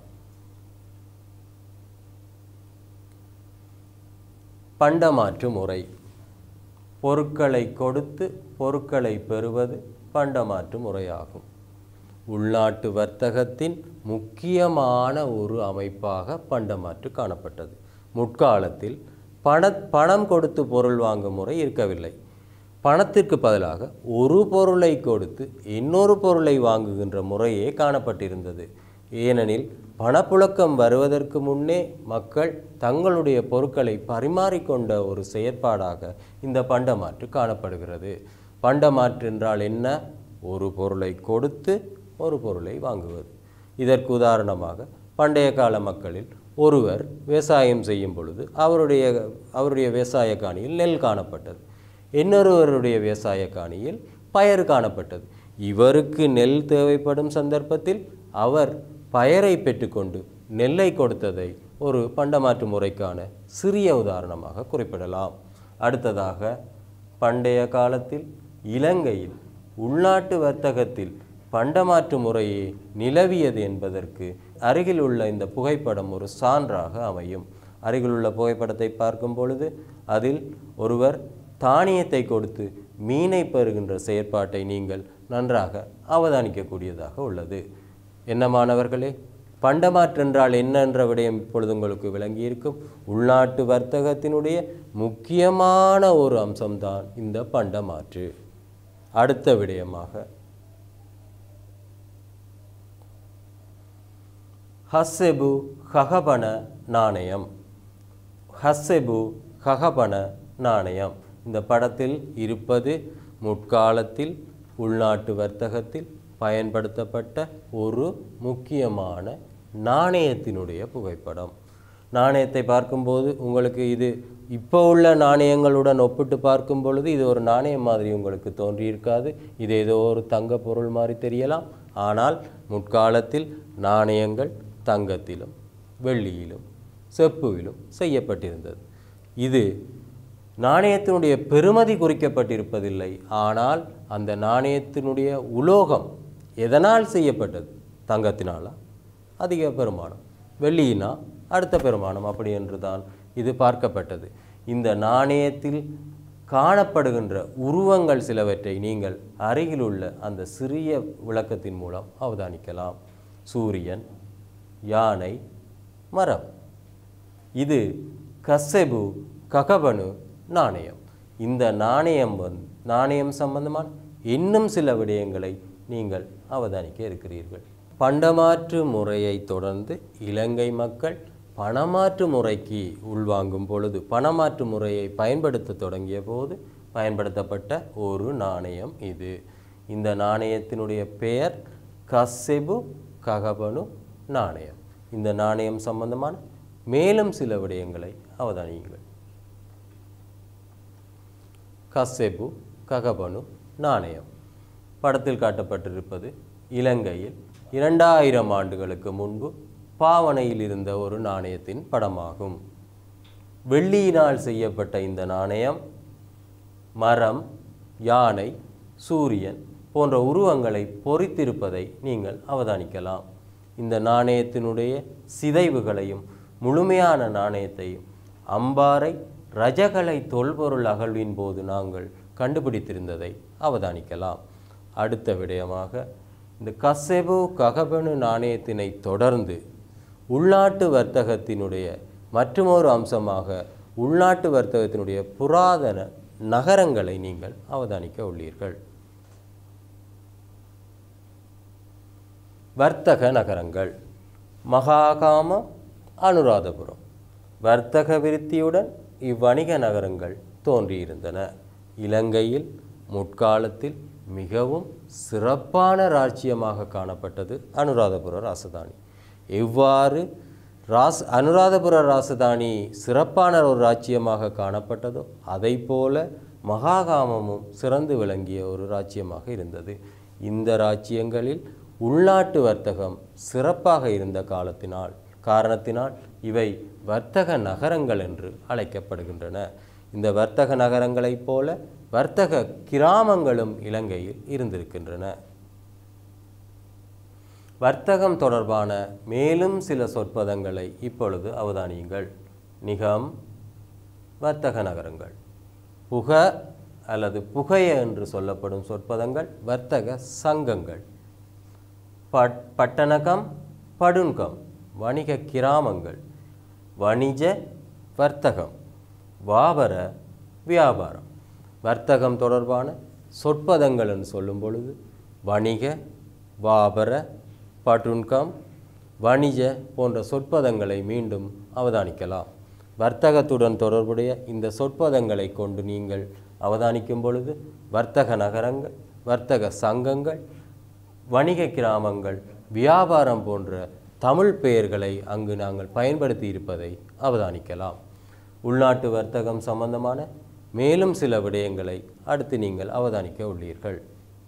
பண்டமாற்று முறை பொருட்களை கொடுத்து பொருட்களை பெறுவது பண்டமாற்று முறையாகும் உள்நாட்டு வர்த்தகத்தின் முக்கியமான ஒரு அமைப்பாக பண்டமாற்று காணப்பட்டது முற்காலத்தில் பண பணம் கொடுத்து பொருள் வாங்கும் முறை இருக்கவில்லை பணத்திற்கு பதிலாக ஒரு பொருளை கொடுத்து இன்னொரு பொருளை வாங்குகின்ற முறையே காணப்பட்டிருந்தது ஏனெனில் பணப்புழக்கம் வருவதற்கு முன்னே மக்கள் தங்களுடைய பொருட்களை பரிமாறிக்கொண்ட ஒரு செயற்பாடாக இந்த பண்டமாற்று காணப்படுகிறது பண்டமாற்று என்றால் என்ன ஒரு பொருளை கொடுத்து ஒரு பொருளை வாங்குவது இதற்கு உதாரணமாக பண்டைய கால மக்களில் ஒருவர் விவசாயம் செய்யும் பொழுது அவருடைய அவருடைய விவசாய காணியில் நெல் காணப்பட்டது இன்னொருவருடைய விவசாய காணியில் பயறு காணப்பட்டது இவருக்கு நெல் தேவைப்படும் சந்தர்ப்பத்தில் அவர் பயரை பெற்றுக்கொண்டு நெல்லை கொடுத்ததை ஒரு பண்டமாற்று முறைக்கான சிறிய உதாரணமாக குறிப்பிடலாம் அடுத்ததாக பண்டைய காலத்தில் இலங்கையில் உள்நாட்டு வர்த்தகத்தில் பண்டமாற்று முறையே நிலவியது என்பதற்கு அருகில் உள்ள இந்த புகைப்படம் ஒரு சான்றாக அமையும் அருகில் உள்ள புகைப்படத்தை பார்க்கும் பொழுது அதில் ஒருவர் தானியத்தை கொடுத்து மீனை பெறுகின்ற செயற்பாட்டை நீங்கள் நன்றாக அவதானிக்கக்கூடியதாக உள்ளது என்ன மாணவர்களே பண்டமாற்று என்றால் என்ன என்ற விடயம் இப்பொழுது உங்களுக்கு விளங்கியிருக்கும் உள்நாட்டு வர்த்தகத்தினுடைய முக்கியமான ஒரு அம்சம்தான் இந்த பண்டமாற்று அடுத்த விடயமாக ஹஸ்ஸெபு ஹகபன நாணயம் ஹஸ்ஸெபு ஹகபன நாணயம் இந்த படத்தில் இருப்பது முற்காலத்தில் உள்நாட்டு வர்த்தகத்தில் பயன்படுத்தப்பட்ட ஒரு முக்கியமான நாணயத்தினுடைய புகைப்படம் நாணயத்தை பார்க்கும்போது உங்களுக்கு இது இப்போ உள்ள நாணயங்களுடன் ஒப்பிட்டு பார்க்கும் பொழுது இது ஒரு நாணயம் மாதிரி உங்களுக்கு தோன்றியிருக்காது இது ஏதோ ஒரு தங்க பொருள் மாதிரி தெரியலாம் ஆனால் முற்காலத்தில் நாணயங்கள் தங்கத்திலும் வெள்ளியிலும் செப்புவிலும் செய்யப்பட்டிருந்தது இது நாணயத்தினுடைய பெறுமதி குறிக்கப்பட்டிருப்பதில்லை ஆனால் அந்த நாணயத்தினுடைய உலோகம் எதனால் செய்யப்பட்டது தங்கத்தினாலா அதிக பெருமானம் வெள்ளியினா அடுத்த பெருமானம் அப்படி என்று தான் இது பார்க்கப்பட்டது இந்த நாணயத்தில் காணப்படுகின்ற உருவங்கள் சிலவற்றை நீங்கள் அருகிலுள்ள அந்த சிறிய விளக்கத்தின் மூலம் அவதானிக்கலாம் சூரியன் யானை மரம் இது கசெபு ககபனு நாணயம் இந்த நாணயம் வந்து நாணயம் சம்பந்தமான இன்னும் சில விடயங்களை நீங்கள் அவதானிக்க இருக்கிறீர்கள் பண்டமாற்று முறையை தொடர்ந்து இலங்கை மக்கள் பணமாற்று முறைக்கு உள்வாங்கும் பொழுது பணமாற்று முறையை பயன்படுத்த தொடங்கிய போது பயன்படுத்தப்பட்ட ஒரு நாணயம் இது இந்த நாணயத்தினுடைய பெயர் கசெபு ககபனு நாணயம் இந்த நாணயம் சம்பந்தமான மேலும் சில விடயங்களை அவதானியுங்கள் கசெபு ககபனு நாணயம் படத்தில் காட்டப்பட்டிருப்பது இலங்கையில் இரண்டாயிரம் ஆண்டுகளுக்கு முன்பு பாவனையில் இருந்த ஒரு நாணயத்தின் படமாகும் வெள்ளியினால் செய்யப்பட்ட இந்த நாணயம் மரம் யானை சூரியன் போன்ற உருவங்களை பொறித்திருப்பதை நீங்கள் அவதானிக்கலாம் இந்த நாணயத்தினுடைய சிதைவுகளையும் முழுமையான நாணயத்தையும் அம்பாறை ரஜகலை தொல்பொருள் அகழ்வின் போது நாங்கள் கண்டுபிடித்திருந்ததை அவதானிக்கலாம் அடுத்த விடயமாக இந்த கசெபு ககபனு நாணயத்தினை தொடர்ந்து உள்நாட்டு வர்த்தகத்தினுடைய மற்றுமொரு அம்சமாக உள்நாட்டு வர்த்தகத்தினுடைய புராதன நகரங்களை நீங்கள் அவதானிக்க உள்ளீர்கள் வர்த்தக நகரங்கள் மகாகாமம் அனுராதபுரம் வர்த்தக விருத்தியுடன் இவ்வணிக நகரங்கள் தோன்றியிருந்தன இலங்கையில் முற்காலத்தில் மிகவும் சிறப்பான ராஜ்யமாக காணப்பட்டது அனுராதபுர ராசதானி எவ்வாறு ராஸ் அனுராதபுர ராசதானி சிறப்பான ஒரு ராஜ்யமாக காணப்பட்டதோ அதை போல மகாகாமமும் சிறந்து விளங்கிய ஒரு ராஜ்யமாக இருந்தது இந்த ராஜ்யங்களில் உள்நாட்டு வர்த்தகம் சிறப்பாக இருந்த காலத்தினால் காரணத்தினால் இவை வர்த்தக நகரங்கள் என்று அழைக்கப்படுகின்றன இந்த வர்த்தக நகரங்களைப் போல வர்த்தக கிராமங்களும் இலங்கையில் இருந்திருக்கின்றன வர்த்தகம் தொடர்பான மேலும் சில சொற்பதங்களை இப்பொழுது அவதானியுங்கள் நிகம் வர்த்தக நகரங்கள் புக அல்லது புகைய என்று சொல்லப்படும் சொற்பதங்கள் வர்த்தக சங்கங்கள் பட் பட்டணகம் படுன்கம் வணிக கிராமங்கள் வணிஜ வர்த்தகம் வாபர வியாபாரம் வர்த்தகம் தொடர்பான சொற்பதங்கள் என்று சொல்லும் பொழுது வணிக வாபர பட்டுன்கம் வணிஜ போன்ற சொற்பதங்களை மீண்டும் அவதானிக்கலாம் வர்த்தகத்துடன் தொடர்புடைய இந்த சொற்பதங்களை கொண்டு நீங்கள் அவதானிக்கும் பொழுது வர்த்தக நகரங்கள் வர்த்தக சங்கங்கள் வணிக கிராமங்கள் வியாபாரம் போன்ற தமிழ் பெயர்களை அங்கு நாங்கள் பயன்படுத்தி இருப்பதை அவதானிக்கலாம் உள்நாட்டு வர்த்தகம் சம்பந்தமான மேலும் சில விடயங்களை அடுத்து நீங்கள் அவதானிக்க உள்ளீர்கள்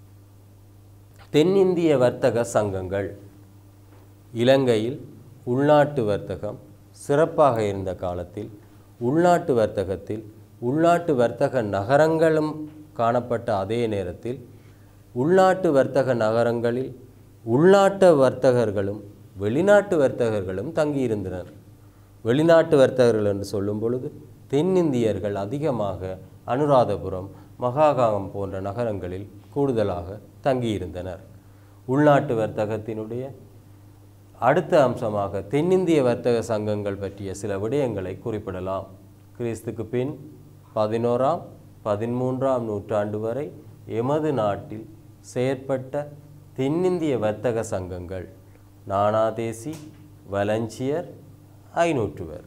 தென்னிந்திய வர்த்தக சங்கங்கள் இலங்கையில் உள்நாட்டு வர்த்தகம் சிறப்பாக இருந்த காலத்தில் உள்நாட்டு வர்த்தகத்தில் உள்நாட்டு வர்த்தக நகரங்களும் காணப்பட்ட அதே நேரத்தில் உள்நாட்டு வர்த்தக நகரங்களில் உள்நாட்டு வர்த்தகர்களும் வெளிநாட்டு வர்த்தகர்களும் தங்கியிருந்தனர் வெளிநாட்டு வர்த்தகர்கள் என்று சொல்லும் பொழுது தென்னிந்தியர்கள் அதிகமாக அனுராதபுரம் மகாகாகம் போன்ற நகரங்களில் கூடுதலாக தங்கியிருந்தனர் உள்நாட்டு வர்த்தகத்தினுடைய அடுத்த அம்சமாக தென்னிந்திய வர்த்தக சங்கங்கள் பற்றிய சில விடயங்களை குறிப்பிடலாம் கிறிஸ்துக்கு பின் பதினோராம் பதிமூன்றாம் நூற்றாண்டு வரை எமது நாட்டில் செயற்பட்ட தென்னிந்திய வர்த்தக சங்கங்கள் நானாதேசி வலஞ்சியர் ஐநூற்றுவர்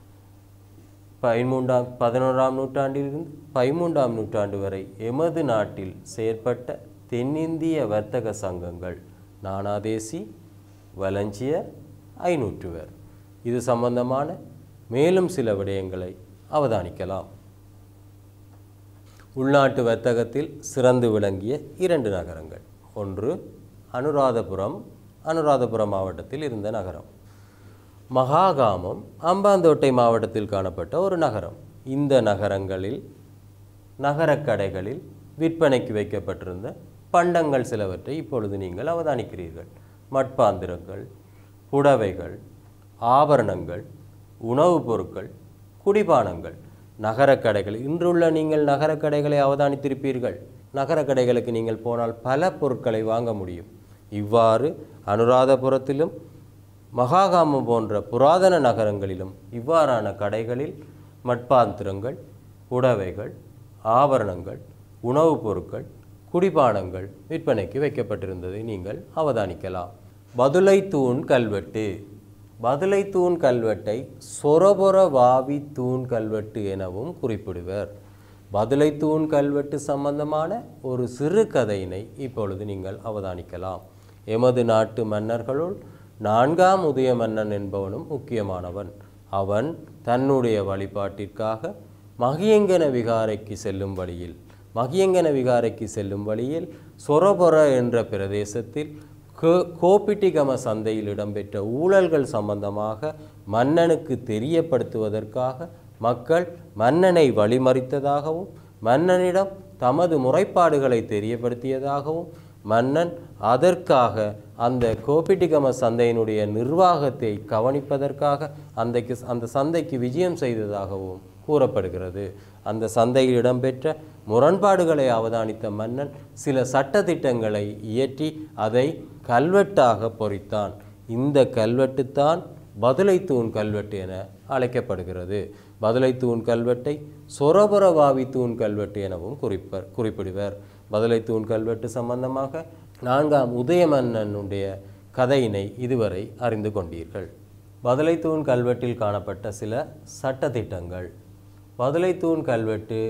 பதிமூன்றாம் பதினோராம் நூற்றாண்டிலிருந்து பதிமூன்றாம் நூற்றாண்டு வரை எமது நாட்டில் செயற்பட்ட தென்னிந்திய வர்த்தக சங்கங்கள் நானாதேசி வலஞ்சியர் ஐநூற்றுவர் இது சம்பந்தமான மேலும் சில விடயங்களை அவதானிக்கலாம் உள்நாட்டு வர்த்தகத்தில் சிறந்து விளங்கிய இரண்டு நகரங்கள் ஒன்று அனுராதபுரம் அனுராதபுரம் மாவட்டத்தில் இருந்த நகரம் மகாகாமம் அம்பாந்தோட்டை மாவட்டத்தில் காணப்பட்ட ஒரு நகரம் இந்த நகரங்களில் நகரக் கடைகளில் விற்பனைக்கு வைக்கப்பட்டிருந்த பண்டங்கள் சிலவற்றை இப்பொழுது நீங்கள் அவதானிக்கிறீர்கள் மட்பாந்திரங்கள் புடவைகள் ஆபரணங்கள் உணவுப் பொருட்கள் குடிபானங்கள் நகரக் கடைகள் இன்றுள்ள நீங்கள் நகரக் கடைகளை அவதானித்திருப்பீர்கள் நகரக் கடைகளுக்கு நீங்கள் போனால் பல பொருட்களை வாங்க முடியும் இவ்வாறு அனுராதபுரத்திலும் மகாகாமம் போன்ற புராதன நகரங்களிலும் இவ்வாறான கடைகளில் மட்பாந்திரங்கள் புடவைகள் ஆபரணங்கள் உணவுப் பொருட்கள் குடிபானங்கள் விற்பனைக்கு வைக்கப்பட்டிருந்ததை நீங்கள் அவதானிக்கலாம் பதுளை தூண் கல்வெட்டு பதுளை தூண் கல்வெட்டை சொரபொர வாவி தூண் கல்வெட்டு எனவும் குறிப்பிடுவர் பதுளை தூண் கல்வெட்டு சம்பந்தமான ஒரு சிறு கதையினை இப்பொழுது நீங்கள் அவதானிக்கலாம் எமது நாட்டு மன்னர்களுள் நான்காம் உதய மன்னன் என்பவனும் முக்கியமானவன் அவன் தன்னுடைய வழிபாட்டிற்காக மகியங்கன விகாரைக்கு செல்லும் வழியில் மகியங்கன விகாரைக்கு செல்லும் வழியில் சொரபொர என்ற பிரதேசத்தில் கோ கோப்பிட்டிகம சந்தையில் இடம்பெற்ற ஊழல்கள் சம்பந்தமாக மன்னனுக்கு தெரியப்படுத்துவதற்காக மக்கள் மன்னனை வழிமறித்ததாகவும் மன்னனிடம் தமது முறைப்பாடுகளை தெரியப்படுத்தியதாகவும் மன்னன் அதற்காக அந்த கோப்பிட்டிகம சந்தையினுடைய நிர்வாகத்தை கவனிப்பதற்காக அந்தைக்கு அந்த சந்தைக்கு விஜயம் செய்ததாகவும் கூறப்படுகிறது அந்த சந்தையில் இடம்பெற்ற முரண்பாடுகளை அவதானித்த மன்னன் சில சட்டதிட்டங்களை இயற்றி அதை கல்வெட்டாக பொறித்தான் இந்த கல்வெட்டுத்தான் பதுளை தூண் கல்வெட்டு என அழைக்கப்படுகிறது பதுளை தூண் கல்வெட்டை சொரபுரவாவி தூண் கல்வெட்டு எனவும் குறிப்பர் குறிப்பிடுவர் பதுளை தூண் கல்வெட்டு சம்பந்தமாக நான்காம் உதயமன்னனுடைய கதையினை இதுவரை அறிந்து கொண்டீர்கள் பதுளை தூண் கல்வெட்டில் காணப்பட்ட சில சட்டதிட்டங்கள் பதுளை தூண் கல்வெட்டு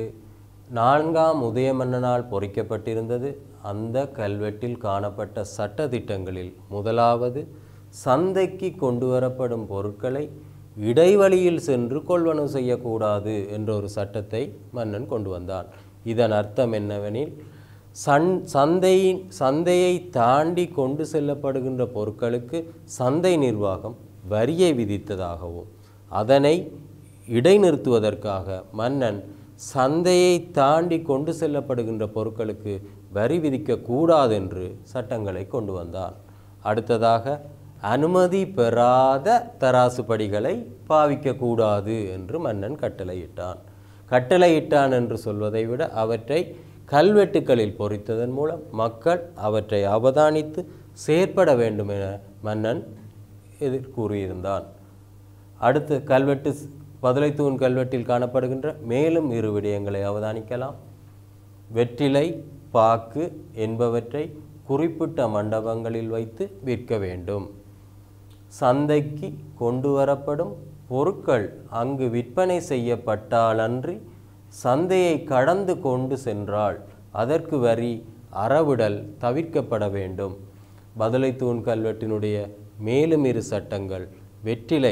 நான்காம் உதயமன்னனால் பொறிக்கப்பட்டிருந்தது அந்த கல்வெட்டில் காணப்பட்ட சட்டதிட்டங்களில் முதலாவது சந்தைக்கு கொண்டு வரப்படும் பொருட்களை இடைவழியில் சென்று கொள்வனவு செய்யக்கூடாது என்ற ஒரு சட்டத்தை மன்னன் கொண்டு வந்தான் இதன் அர்த்தம் என்னவெனில் சன் சந்தையின் சந்தையை தாண்டி கொண்டு செல்லப்படுகின்ற பொருட்களுக்கு சந்தை நிர்வாகம் வரியை விதித்ததாகவும் அதனை இடைநிறுத்துவதற்காக மன்னன் சந்தையை தாண்டி கொண்டு செல்லப்படுகின்ற பொருட்களுக்கு வரி விதிக்கக்கூடாது என்று சட்டங்களை கொண்டு வந்தான் அடுத்ததாக அனுமதி பெறாத தராசுபடிகளை பாவிக்கக்கூடாது என்று மன்னன் கட்டளையிட்டான் கட்டளையிட்டான் என்று சொல்வதை விட அவற்றை கல்வெட்டுக்களில் பொறித்ததன் மூலம் மக்கள் அவற்றை அவதானித்து செயற்பட வேண்டும் என மன்னன் எதிர் கூறியிருந்தான் அடுத்து கல்வெட்டு பதுளைத்தூண் கல்வெட்டில் காணப்படுகின்ற மேலும் இரு விடயங்களை அவதானிக்கலாம் வெற்றிலை பாக்கு என்பவற்றை குறிப்பிட்ட மண்டபங்களில் வைத்து விற்க வேண்டும் சந்தைக்கு கொண்டு வரப்படும் பொருட்கள் அங்கு விற்பனை செய்யப்பட்டாலன்றி சந்தையை கடந்து கொண்டு சென்றால் அதற்கு வரி அறவிடல் தவிர்க்கப்பட வேண்டும் பதுளை தூண் கல்வெட்டினுடைய மேலும் இரு சட்டங்கள் வெற்றிலை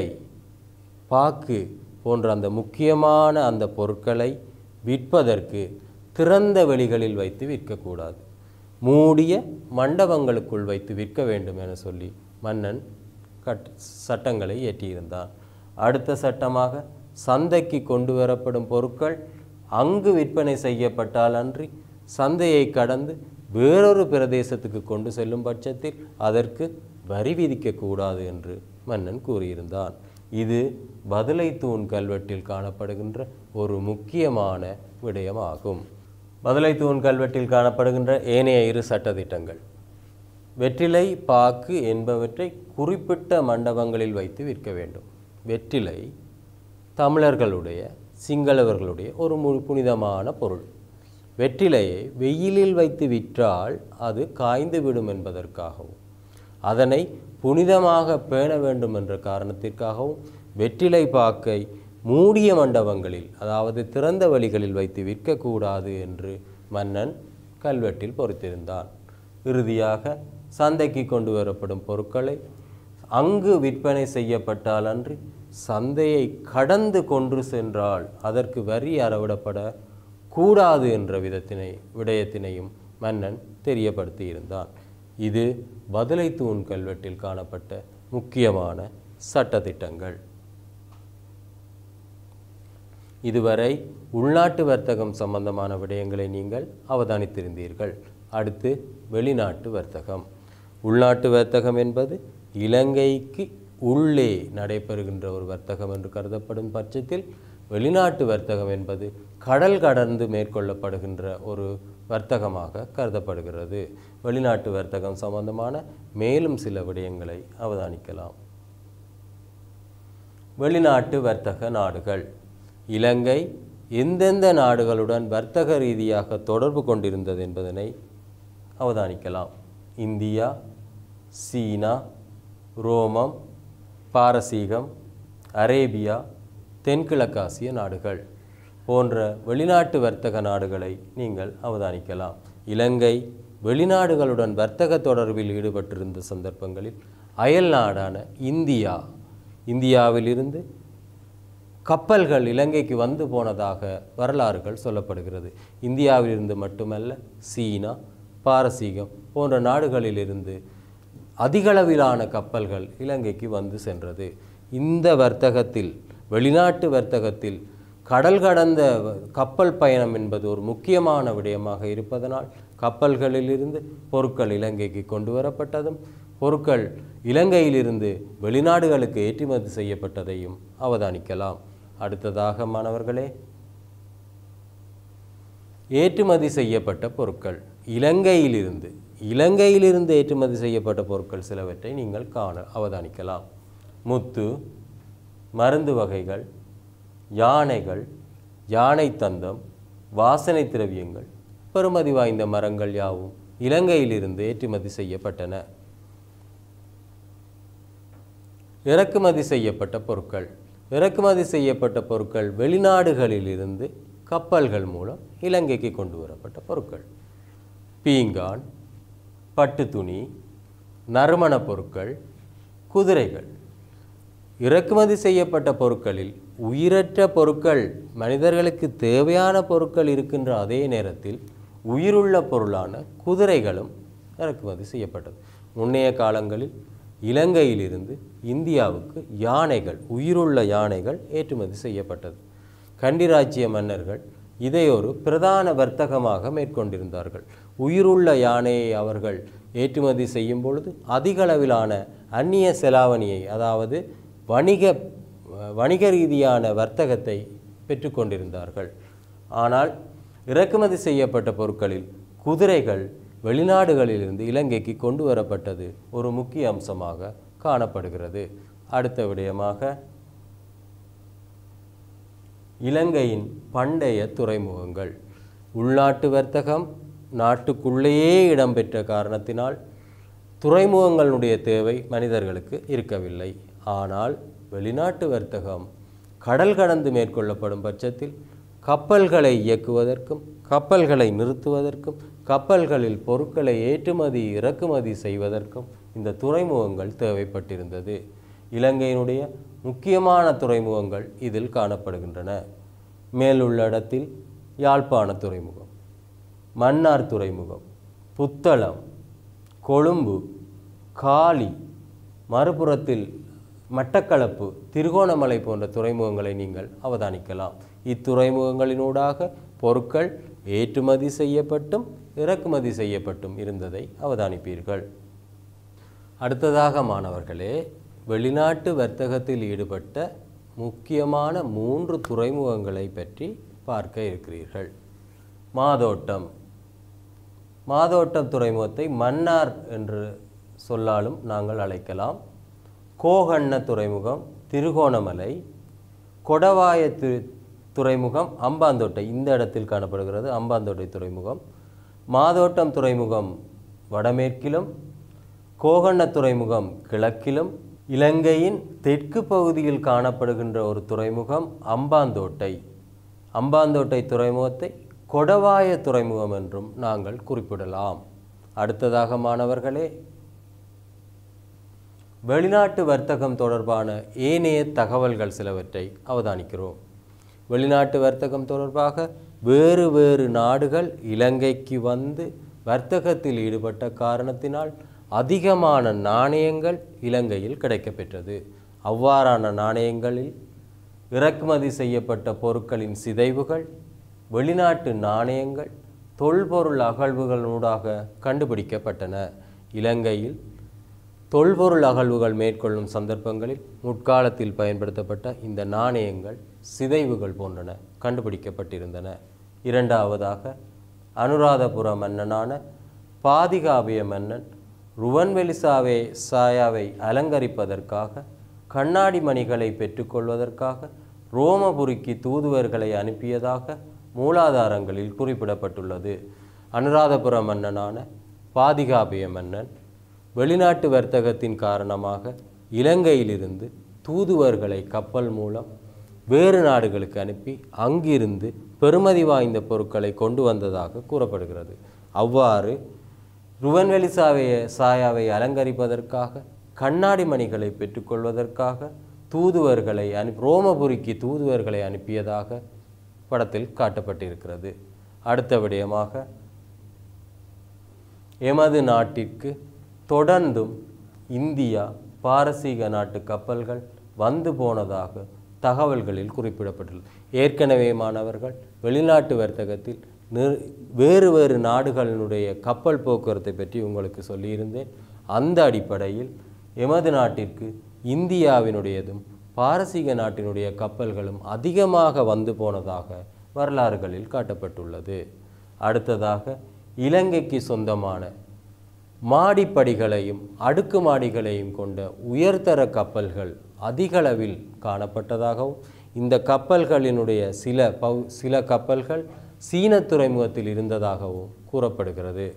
பாக்கு போன்ற அந்த முக்கியமான அந்த பொருட்களை விற்பதற்கு திறந்த வெளிகளில் வைத்து விற்கக்கூடாது மூடிய மண்டபங்களுக்குள் வைத்து விற்க வேண்டும் என சொல்லி மன்னன் கட் சட்டங்களை இயற்றியிருந்தான் அடுத்த சட்டமாக சந்தைக்கு கொண்டு வரப்படும் பொருட்கள் அங்கு விற்பனை செய்யப்பட்டால் அன்றி சந்தையை கடந்து வேறொரு பிரதேசத்துக்கு கொண்டு செல்லும் பட்சத்தில் அதற்கு வரி விதிக்கக்கூடாது என்று மன்னன் கூறியிருந்தான் இது பதுளை தூண் கல்வெட்டில் காணப்படுகின்ற ஒரு முக்கியமான விடயமாகும் பதுளை தூண் கல்வெட்டில் காணப்படுகின்ற ஏனைய இரு சட்டதிட்டங்கள் வெற்றிலை பாக்கு என்பவற்றை குறிப்பிட்ட மண்டபங்களில் வைத்து விற்க வேண்டும் வெற்றிலை தமிழர்களுடைய சிங்களவர்களுடைய ஒரு மு புனிதமான பொருள் வெற்றிலையை வெயிலில் வைத்து விற்றால் அது காய்ந்து விடும் என்பதற்காகவும் அதனை புனிதமாக பேண வேண்டும் என்ற காரணத்திற்காகவும் வெற்றிலை பாக்கை மூடிய மண்டபங்களில் அதாவது திறந்த வழிகளில் வைத்து விற்கக்கூடாது என்று மன்னன் கல்வெட்டில் பொறித்திருந்தான் இறுதியாக சந்தைக்கு கொண்டு வரப்படும் பொருட்களை அங்கு விற்பனை செய்யப்பட்டால் அன்றி சந்தையை கடந்து கொண்டு சென்றால் அதற்கு வரி அறவிடப்பட கூடாது என்ற விதத்தினை விடயத்தினையும் மன்னன் தெரியப்படுத்தியிருந்தான் இது பதிலை தூண் கல்வெட்டில் காணப்பட்ட முக்கியமான சட்டதிட்டங்கள் இதுவரை உள்நாட்டு வர்த்தகம் சம்பந்தமான விடயங்களை நீங்கள் அவதானித்திருந்தீர்கள் அடுத்து வெளிநாட்டு வர்த்தகம் உள்நாட்டு வர்த்தகம் என்பது இலங்கைக்கு உள்ளே நடைபெறுகின்ற ஒரு வர்த்தகம் என்று கருதப்படும் பட்சத்தில் வெளிநாட்டு வர்த்தகம் என்பது கடல் கடந்து மேற்கொள்ளப்படுகின்ற ஒரு வர்த்தகமாக கருதப்படுகிறது வெளிநாட்டு வர்த்தகம் சம்பந்தமான மேலும் சில விடயங்களை அவதானிக்கலாம் வெளிநாட்டு வர்த்தக நாடுகள் இலங்கை எந்தெந்த நாடுகளுடன் வர்த்தக ரீதியாக தொடர்பு கொண்டிருந்தது என்பதனை அவதானிக்கலாம் இந்தியா சீனா ரோமம் பாரசீகம் அரேபியா தென்கிழக்காசிய நாடுகள் போன்ற வெளிநாட்டு வர்த்தக நாடுகளை நீங்கள் அவதானிக்கலாம் இலங்கை வெளிநாடுகளுடன் வர்த்தக தொடர்பில் ஈடுபட்டிருந்த சந்தர்ப்பங்களில் அயல் நாடான இந்தியா இந்தியாவிலிருந்து கப்பல்கள் இலங்கைக்கு வந்து போனதாக வரலாறுகள் சொல்லப்படுகிறது இந்தியாவிலிருந்து மட்டுமல்ல சீனா பாரசீகம் போன்ற நாடுகளிலிருந்து அதிகளவிலான கப்பல்கள் இலங்கைக்கு வந்து சென்றது இந்த வர்த்தகத்தில் வெளிநாட்டு வர்த்தகத்தில் கடல் கடந்த வ- கப்பல் பயணம் என்பது ஒரு முக்கியமான விடயமாக இருப்பதனால் கப்பல்களிலிருந்து பொருட்கள் இலங்கைக்கு கொண்டு வரப்பட்டதும் பொருட்கள் இலங்கையிலிருந்து வெளிநாடுகளுக்கு ஏற்றுமதி செய்யப்பட்டதையும் அவதானிக்கலாம் அடுத்ததாக மாணவர்களே ஏற்றுமதி செய்யப்பட்ட பொருட்கள் இலங்கையிலிருந்து இலங்கையிலிருந்து ஏற்றுமதி செய்யப்பட்ட பொருட்கள் சிலவற்றை நீங்கள் காண அவதானிக்கலாம் முத்து மருந்து வகைகள் யானைகள் யானை தந்தம் வாசனை திரவியங்கள் பெறுமதி வாய்ந்த மரங்கள் யாவும் இலங்கையிலிருந்து ஏற்றுமதி செய்யப்பட்டன இறக்குமதி செய்யப்பட்ட பொருட்கள் இறக்குமதி செய்யப்பட்ட பொருட்கள் வெளிநாடுகளிலிருந்து கப்பல்கள் மூலம் இலங்கைக்கு கொண்டு வரப்பட்ட பொருட்கள் பீங்கான் பட்டு துணி நறுமணப் பொருட்கள் குதிரைகள் இறக்குமதி செய்யப்பட்ட பொருட்களில் உயிரற்ற பொருட்கள் மனிதர்களுக்கு தேவையான பொருட்கள் இருக்கின்ற அதே நேரத்தில் உயிருள்ள பொருளான குதிரைகளும் இறக்குமதி செய்யப்பட்டது முன்னைய காலங்களில் இலங்கையிலிருந்து இந்தியாவுக்கு யானைகள் உயிருள்ள யானைகள் ஏற்றுமதி செய்யப்பட்டது கண்டிராச்சிய மன்னர்கள் இதை ஒரு பிரதான வர்த்தகமாக மேற்கொண்டிருந்தார்கள் உயிருள்ள யானையை அவர்கள் ஏற்றுமதி செய்யும் பொழுது அதிக அளவிலான அந்நிய செலாவணியை அதாவது வணிக வணிக ரீதியான வர்த்தகத்தை பெற்றுக்கொண்டிருந்தார்கள் ஆனால் இறக்குமதி செய்யப்பட்ட பொருட்களில் குதிரைகள் வெளிநாடுகளிலிருந்து இலங்கைக்கு கொண்டு வரப்பட்டது ஒரு முக்கிய அம்சமாக காணப்படுகிறது அடுத்த விடயமாக இலங்கையின் பண்டைய துறைமுகங்கள் உள்நாட்டு வர்த்தகம் நாட்டுக்குள்ளேயே இடம்பெற்ற காரணத்தினால் துறைமுகங்களுடைய தேவை மனிதர்களுக்கு இருக்கவில்லை ஆனால் வெளிநாட்டு வர்த்தகம் கடல் கடந்து மேற்கொள்ளப்படும் பட்சத்தில் கப்பல்களை இயக்குவதற்கும் கப்பல்களை நிறுத்துவதற்கும் கப்பல்களில் பொருட்களை ஏற்றுமதி இறக்குமதி செய்வதற்கும் இந்த துறைமுகங்கள் தேவைப்பட்டிருந்தது இலங்கையினுடைய முக்கியமான துறைமுகங்கள் இதில் காணப்படுகின்றன மேலுள்ள இடத்தில் யாழ்ப்பாண துறைமுகம் மன்னார் துறைமுகம் புத்தளம் கொழும்பு காலி மறுபுறத்தில் மட்டக்களப்பு திருகோணமலை போன்ற துறைமுகங்களை நீங்கள் அவதானிக்கலாம் இத்துறைமுகங்களினூடாக பொருட்கள் ஏற்றுமதி செய்யப்பட்டும் இறக்குமதி செய்யப்பட்டும் இருந்ததை அவதானிப்பீர்கள் அடுத்ததாக மாணவர்களே வெளிநாட்டு வர்த்தகத்தில் ஈடுபட்ட முக்கியமான மூன்று துறைமுகங்களை பற்றி பார்க்க இருக்கிறீர்கள் மாதோட்டம் மாதோட்டம் துறைமுகத்தை மன்னார் என்று சொல்லாலும் நாங்கள் அழைக்கலாம் கோகண்ண துறைமுகம் திருகோணமலை கொடவாய து துறைமுகம் அம்பாந்தோட்டை இந்த இடத்தில் காணப்படுகிறது அம்பாந்தோட்டை துறைமுகம் மாதோட்டம் துறைமுகம் வடமேற்கிலும் கோகண்ண துறைமுகம் கிழக்கிலும் இலங்கையின் தெற்கு பகுதியில் காணப்படுகின்ற ஒரு துறைமுகம் அம்பாந்தோட்டை அம்பாந்தோட்டை துறைமுகத்தை கொடவாய துறைமுகம் என்றும் நாங்கள் குறிப்பிடலாம் அடுத்ததாக மாணவர்களே வெளிநாட்டு வர்த்தகம் தொடர்பான ஏனைய தகவல்கள் சிலவற்றை அவதானிக்கிறோம் வெளிநாட்டு வர்த்தகம் தொடர்பாக வேறு வேறு நாடுகள் இலங்கைக்கு வந்து வர்த்தகத்தில் ஈடுபட்ட காரணத்தினால் அதிகமான நாணயங்கள் இலங்கையில் கிடைக்கப்பெற்றது அவ்வாறான நாணயங்களில் இறக்குமதி செய்யப்பட்ட பொருட்களின் சிதைவுகள் வெளிநாட்டு நாணயங்கள் தொல்பொருள் அகழ்வுகளூடாக கண்டுபிடிக்கப்பட்டன இலங்கையில் தொல்பொருள் அகழ்வுகள் மேற்கொள்ளும் சந்தர்ப்பங்களில் முற்காலத்தில் பயன்படுத்தப்பட்ட இந்த நாணயங்கள் சிதைவுகள் போன்றன கண்டுபிடிக்கப்பட்டிருந்தன இரண்டாவதாக அனுராதபுர மன்னனான பாதிகாபிய மன்னன் ருவன்வெலிசாவே சாயாவை அலங்கரிப்பதற்காக கண்ணாடி மணிகளை பெற்றுக்கொள்வதற்காக ரோமபுரிக்கு தூதுவர்களை அனுப்பியதாக மூலாதாரங்களில் குறிப்பிடப்பட்டுள்ளது அனுராதபுர மன்னனான பாதிகாபிய மன்னன் வெளிநாட்டு வர்த்தகத்தின் காரணமாக இலங்கையிலிருந்து தூதுவர்களை கப்பல் மூலம் வேறு நாடுகளுக்கு அனுப்பி அங்கிருந்து பெறுமதி வாய்ந்த பொருட்களை கொண்டு வந்ததாக கூறப்படுகிறது அவ்வாறு ருவன்வெலிசாவைய சாயாவை அலங்கரிப்பதற்காக கண்ணாடி மணிகளை பெற்றுக்கொள்வதற்காக தூதுவர்களை அனுப்பி ரோமபுரிக்கு தூதுவர்களை அனுப்பியதாக படத்தில் காட்டப்பட்டிருக்கிறது அடுத்த விடயமாக எமது நாட்டிற்கு தொடர்ந்தும் இந்தியா பாரசீக நாட்டு கப்பல்கள் வந்து போனதாக தகவல்களில் குறிப்பிடப்பட்டுள்ளது ஏற்கனவே மாணவர்கள் வெளிநாட்டு வர்த்தகத்தில் நிர் வேறு வேறு நாடுகளினுடைய கப்பல் போக்குவரத்தை பற்றி உங்களுக்கு சொல்லியிருந்தேன் அந்த அடிப்படையில் எமது நாட்டிற்கு இந்தியாவினுடையதும் பாரசீக நாட்டினுடைய கப்பல்களும் அதிகமாக வந்து போனதாக வரலாறுகளில் காட்டப்பட்டுள்ளது அடுத்ததாக இலங்கைக்கு சொந்தமான மாடிப்படிகளையும் அடுக்குமாடிகளையும் கொண்ட உயர்தர கப்பல்கள் அதிகளவில் காணப்பட்டதாகவும் இந்த கப்பல்களினுடைய சில பவு சில கப்பல்கள் சீன துறைமுகத்தில் இருந்ததாகவும் கூறப்படுகிறது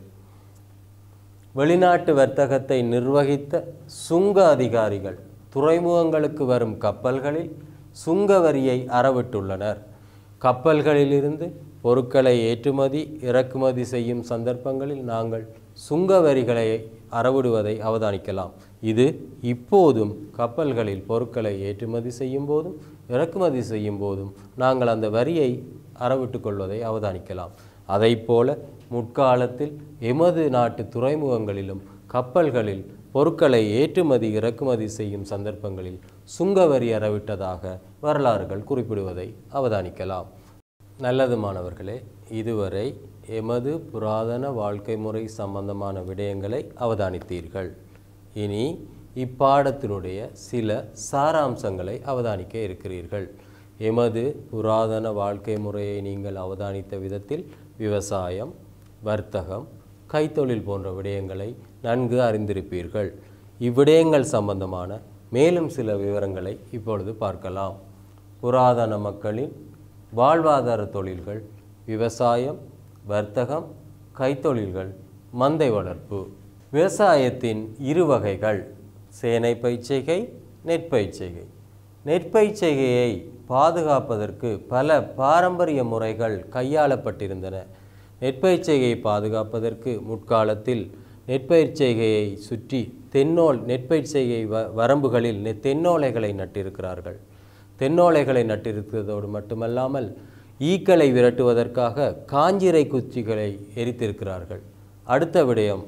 வெளிநாட்டு வர்த்தகத்தை நிர்வகித்த சுங்க அதிகாரிகள் துறைமுகங்களுக்கு வரும் கப்பல்களில் சுங்க வரியை அறவிட்டுள்ளனர் கப்பல்களிலிருந்து பொருட்களை ஏற்றுமதி இறக்குமதி செய்யும் சந்தர்ப்பங்களில் நாங்கள் சுங்க வரிகளை அறவிடுவதை அவதானிக்கலாம் இது இப்போதும் கப்பல்களில் பொருட்களை ஏற்றுமதி செய்யும் போதும் இறக்குமதி செய்யும் போதும் நாங்கள் அந்த வரியை அறவிட்டுக் கொள்வதை அவதானிக்கலாம் அதைப்போல முற்காலத்தில் எமது நாட்டு துறைமுகங்களிலும் கப்பல்களில் பொருட்களை ஏற்றுமதி இறக்குமதி செய்யும் சந்தர்ப்பங்களில் சுங்கவரி அறவிட்டதாக வரலாறுகள் குறிப்பிடுவதை அவதானிக்கலாம் நல்லது மாணவர்களே இதுவரை எமது புராதன வாழ்க்கை முறை சம்பந்தமான விடயங்களை அவதானித்தீர்கள் இனி இப்பாடத்தினுடைய சில சாராம்சங்களை அவதானிக்க இருக்கிறீர்கள் எமது புராதன வாழ்க்கை முறையை நீங்கள் அவதானித்த விதத்தில் விவசாயம் வர்த்தகம் கைத்தொழில் போன்ற விடயங்களை நன்கு அறிந்திருப்பீர்கள் இவ்விடயங்கள் சம்பந்தமான மேலும் சில விவரங்களை இப்பொழுது பார்க்கலாம் புராதன மக்களின் வாழ்வாதார தொழில்கள் விவசாயம் வர்த்தகம் கைத்தொழில்கள் மந்தை வளர்ப்பு விவசாயத்தின் இரு வகைகள் சேனை பயிற்சிகை நெற்பயிற்சிகை நெற்பயிற்சிகையை பாதுகாப்பதற்கு பல பாரம்பரிய முறைகள் கையாளப்பட்டிருந்தன நெற்பயிற்சிகையை பாதுகாப்பதற்கு முற்காலத்தில் நெற்பயிற்சிகையை சுற்றி தென்னோல் நெற்பயிற்சிகை வ வரம்புகளில் நெ- தென்னோலைகளை நட்டிருக்கிறார்கள் தென்னோலைகளை நட்டிருக்கிறதோடு மட்டுமல்லாமல் ஈக்களை விரட்டுவதற்காக காஞ்சிரை குச்சிகளை எரித்திருக்கிறார்கள் அடுத்த விடயம்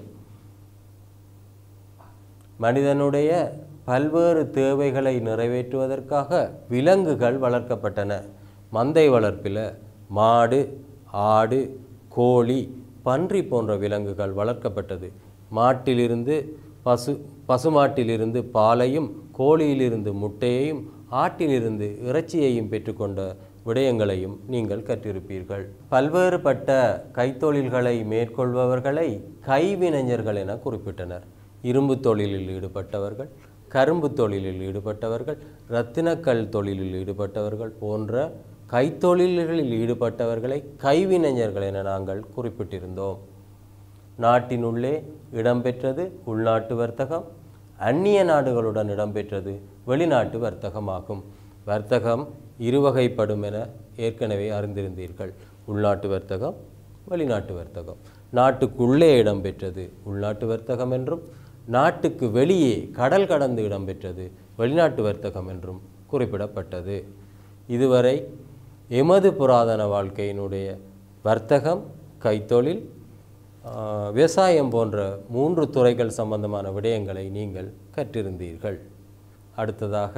மனிதனுடைய பல்வேறு தேவைகளை நிறைவேற்றுவதற்காக விலங்குகள் வளர்க்கப்பட்டன மந்தை வளர்ப்பில் மாடு ஆடு கோழி பன்றி போன்ற விலங்குகள் வளர்க்கப்பட்டது மாட்டிலிருந்து பசு பசுமாட்டிலிருந்து பாலையும் கோழியிலிருந்து முட்டையையும் ஆட்டிலிருந்து இறைச்சியையும் பெற்றுக்கொண்ட விடயங்களையும் நீங்கள் கற்றிருப்பீர்கள் பல்வேறுபட்ட கைத்தொழில்களை மேற்கொள்பவர்களை கைவினைஞர்கள் என குறிப்பிட்டனர் இரும்பு தொழிலில் ஈடுபட்டவர்கள் கரும்பு தொழிலில் ஈடுபட்டவர்கள் இரத்தினக்கல் தொழிலில் ஈடுபட்டவர்கள் போன்ற கைத்தொழில்களில் ஈடுபட்டவர்களை கைவினைஞர்கள் என நாங்கள் குறிப்பிட்டிருந்தோம் நாட்டினுள்ளே இடம்பெற்றது உள்நாட்டு வர்த்தகம் அந்நிய நாடுகளுடன் இடம்பெற்றது வெளிநாட்டு வர்த்தகமாகும் வர்த்தகம் இருவகைப்படும் என ஏற்கனவே அறிந்திருந்தீர்கள் உள்நாட்டு வர்த்தகம் வெளிநாட்டு வர்த்தகம் நாட்டுக்குள்ளே இடம்பெற்றது உள்நாட்டு வர்த்தகம் என்றும் நாட்டுக்கு வெளியே கடல் கடந்து இடம்பெற்றது வெளிநாட்டு வர்த்தகம் என்றும் குறிப்பிடப்பட்டது இதுவரை எமது புராதன வாழ்க்கையினுடைய வர்த்தகம் கைத்தொழில் ஆஹ், விவசாயம் போன்ற மூன்று துறைகள் சம்பந்தமான விடயங்களை நீங்கள் கற்றிருந்தீர்கள் அடுத்ததாக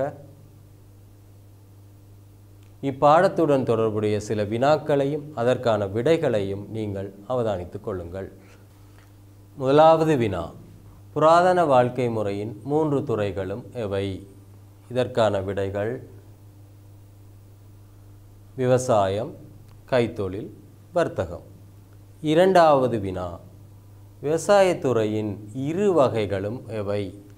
இப்பாடத்துடன் தொடர்புடைய சில வினாக்களையும் அதற்கான விடைகளையும் நீங்கள் அவதானித்துக் கொள்ளுங்கள் முதலாவது வினா புராதன வாழ்க்கை முறையின் மூன்று துறைகளும் எவை இதற்கான விடைகள் விவசாயம் கைத்தொழில் வர்த்தகம் இரண்டாவது வினா விவசாயத்துறையின் இரு வகைகளும் எவை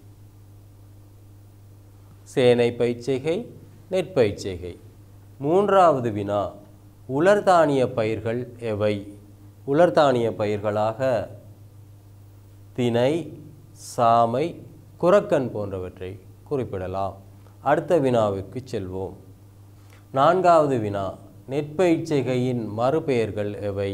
சேனை பயிற்சிகை நெற்பயிற்சிகை மூன்றாவது வினா உலர்தானிய பயிர்கள் எவை உலர்தானிய பயிர்களாக தினை சாமை குரக்கன் போன்றவற்றை குறிப்பிடலாம் அடுத்த வினாவுக்கு செல்வோம் நான்காவது வினா நெற்பயிற்சிகையின் மறுபெயர்கள் எவை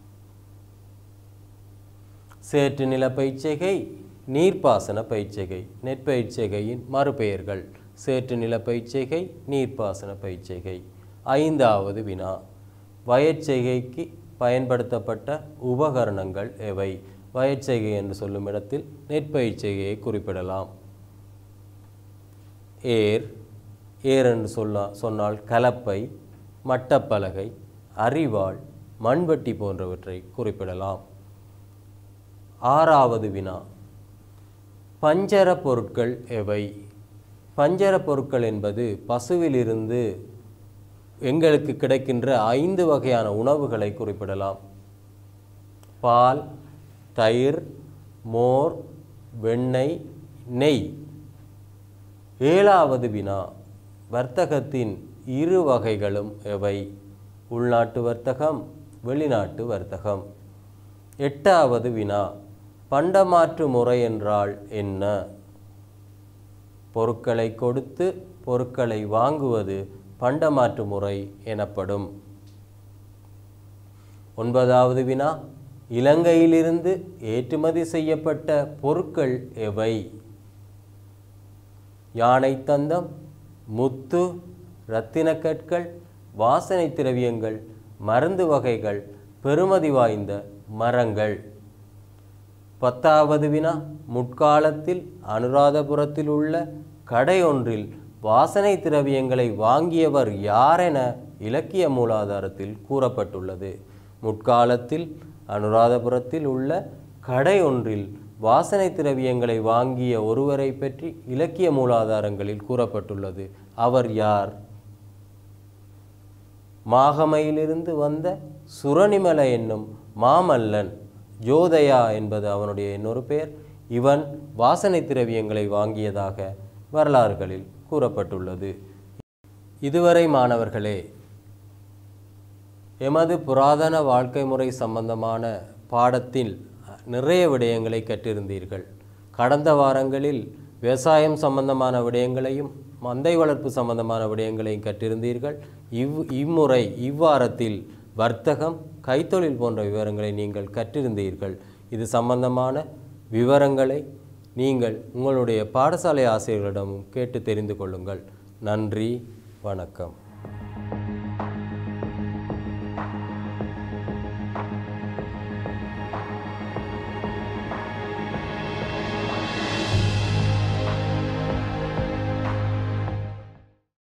சேற்று நில பயிற்சிகை நீர்ப்பாசன பயிற்சிகை நெற்பயிற்சிகையின் மறுபெயர்கள் சேற்று நில பயிற்சிகை நீர்ப்பாசன பயிற்சிகை ஐந்தாவது வினா வயற்செய்கைக்கு பயன்படுத்தப்பட்ட உபகரணங்கள் எவை வயற்செய்கை என்று சொல்லும் இடத்தில் நெற்பயிற்சிகையை குறிப்பிடலாம் ஏர் ஏர் என்று சொல்ல சொன்னால் கலப்பை மட்டப்பலகை அரிவாள் மண்வெட்டி போன்றவற்றை குறிப்பிடலாம் ஆறாவது வினா பஞ்சர பொருட்கள் எவை பஞ்சர பொருட்கள் என்பது பசுவிலிருந்து எங்களுக்கு கிடைக்கின்ற ஐந்து வகையான உணவுகளை குறிப்பிடலாம் பால் தயிர் மோர் வெண்ணெய் நெய் ஏழாவது வினா வர்த்தகத்தின் இரு வகைகளும் எவை உள்நாட்டு வர்த்தகம் வெளிநாட்டு வர்த்தகம் எட்டாவது வினா பண்டமாற்று முறை என்றால் என்ன பொருட்களை கொடுத்து பொருட்களை வாங்குவது பண்டமாற்று முறை எனப்படும் ஒன்பதாவது வினா இலங்கையிலிருந்து ஏற்றுமதி செய்யப்பட்ட பொருட்கள் எவை யானை தந்தம் முத்து இரத்தினக் கற்கள் வாசனை திரவியங்கள் மருந்து வகைகள் பெறுமதி வாய்ந்த மரங்கள் பத்தாவது வினா முற்காலத்தில் அனுராதபுரத்தில் உள்ள கடையொன்றில் வாசனை திரவியங்களை வாங்கியவர் யாரென இலக்கிய மூலாதாரத்தில் கூறப்பட்டுள்ளது முற்காலத்தில் அனுராதபுரத்தில் உள்ள கடையொன்றில் வாசனை திரவியங்களை வாங்கிய ஒருவரை பற்றி இலக்கிய மூலாதாரங்களில் கூறப்பட்டுள்ளது அவர் யார் மாகமையிலிருந்து வந்த சுரணிமல என்னும் மாமல்லன் ஜோதயா என்பது அவனுடைய இன்னொரு பெயர் இவன் வாசனை திரவியங்களை வாங்கியதாக வரலாறுகளில் கூறப்பட்டுள்ளது இதுவரை மாணவர்களே எமது புராதன வாழ்க்கை முறை சம்பந்தமான பாடத்தில் நிறைய விடயங்களை கற்றிருந்தீர்கள் கடந்த வாரங்களில் விவசாயம் சம்பந்தமான விடயங்களையும் மந்தை வளர்ப்பு சம்பந்தமான விடயங்களையும் கற்றிருந்தீர்கள் இவ் இம்முறை இவ்வாரத்தில் வர்த்தகம் கைத்தொழில் போன்ற விவரங்களை நீங்கள் கற்றிருந்தீர்கள் இது சம்பந்தமான விவரங்களை நீங்கள் உங்களுடைய பாடசாலை ஆசிரியர்களிடமும் கேட்டு தெரிந்து கொள்ளுங்கள் நன்றி வணக்கம்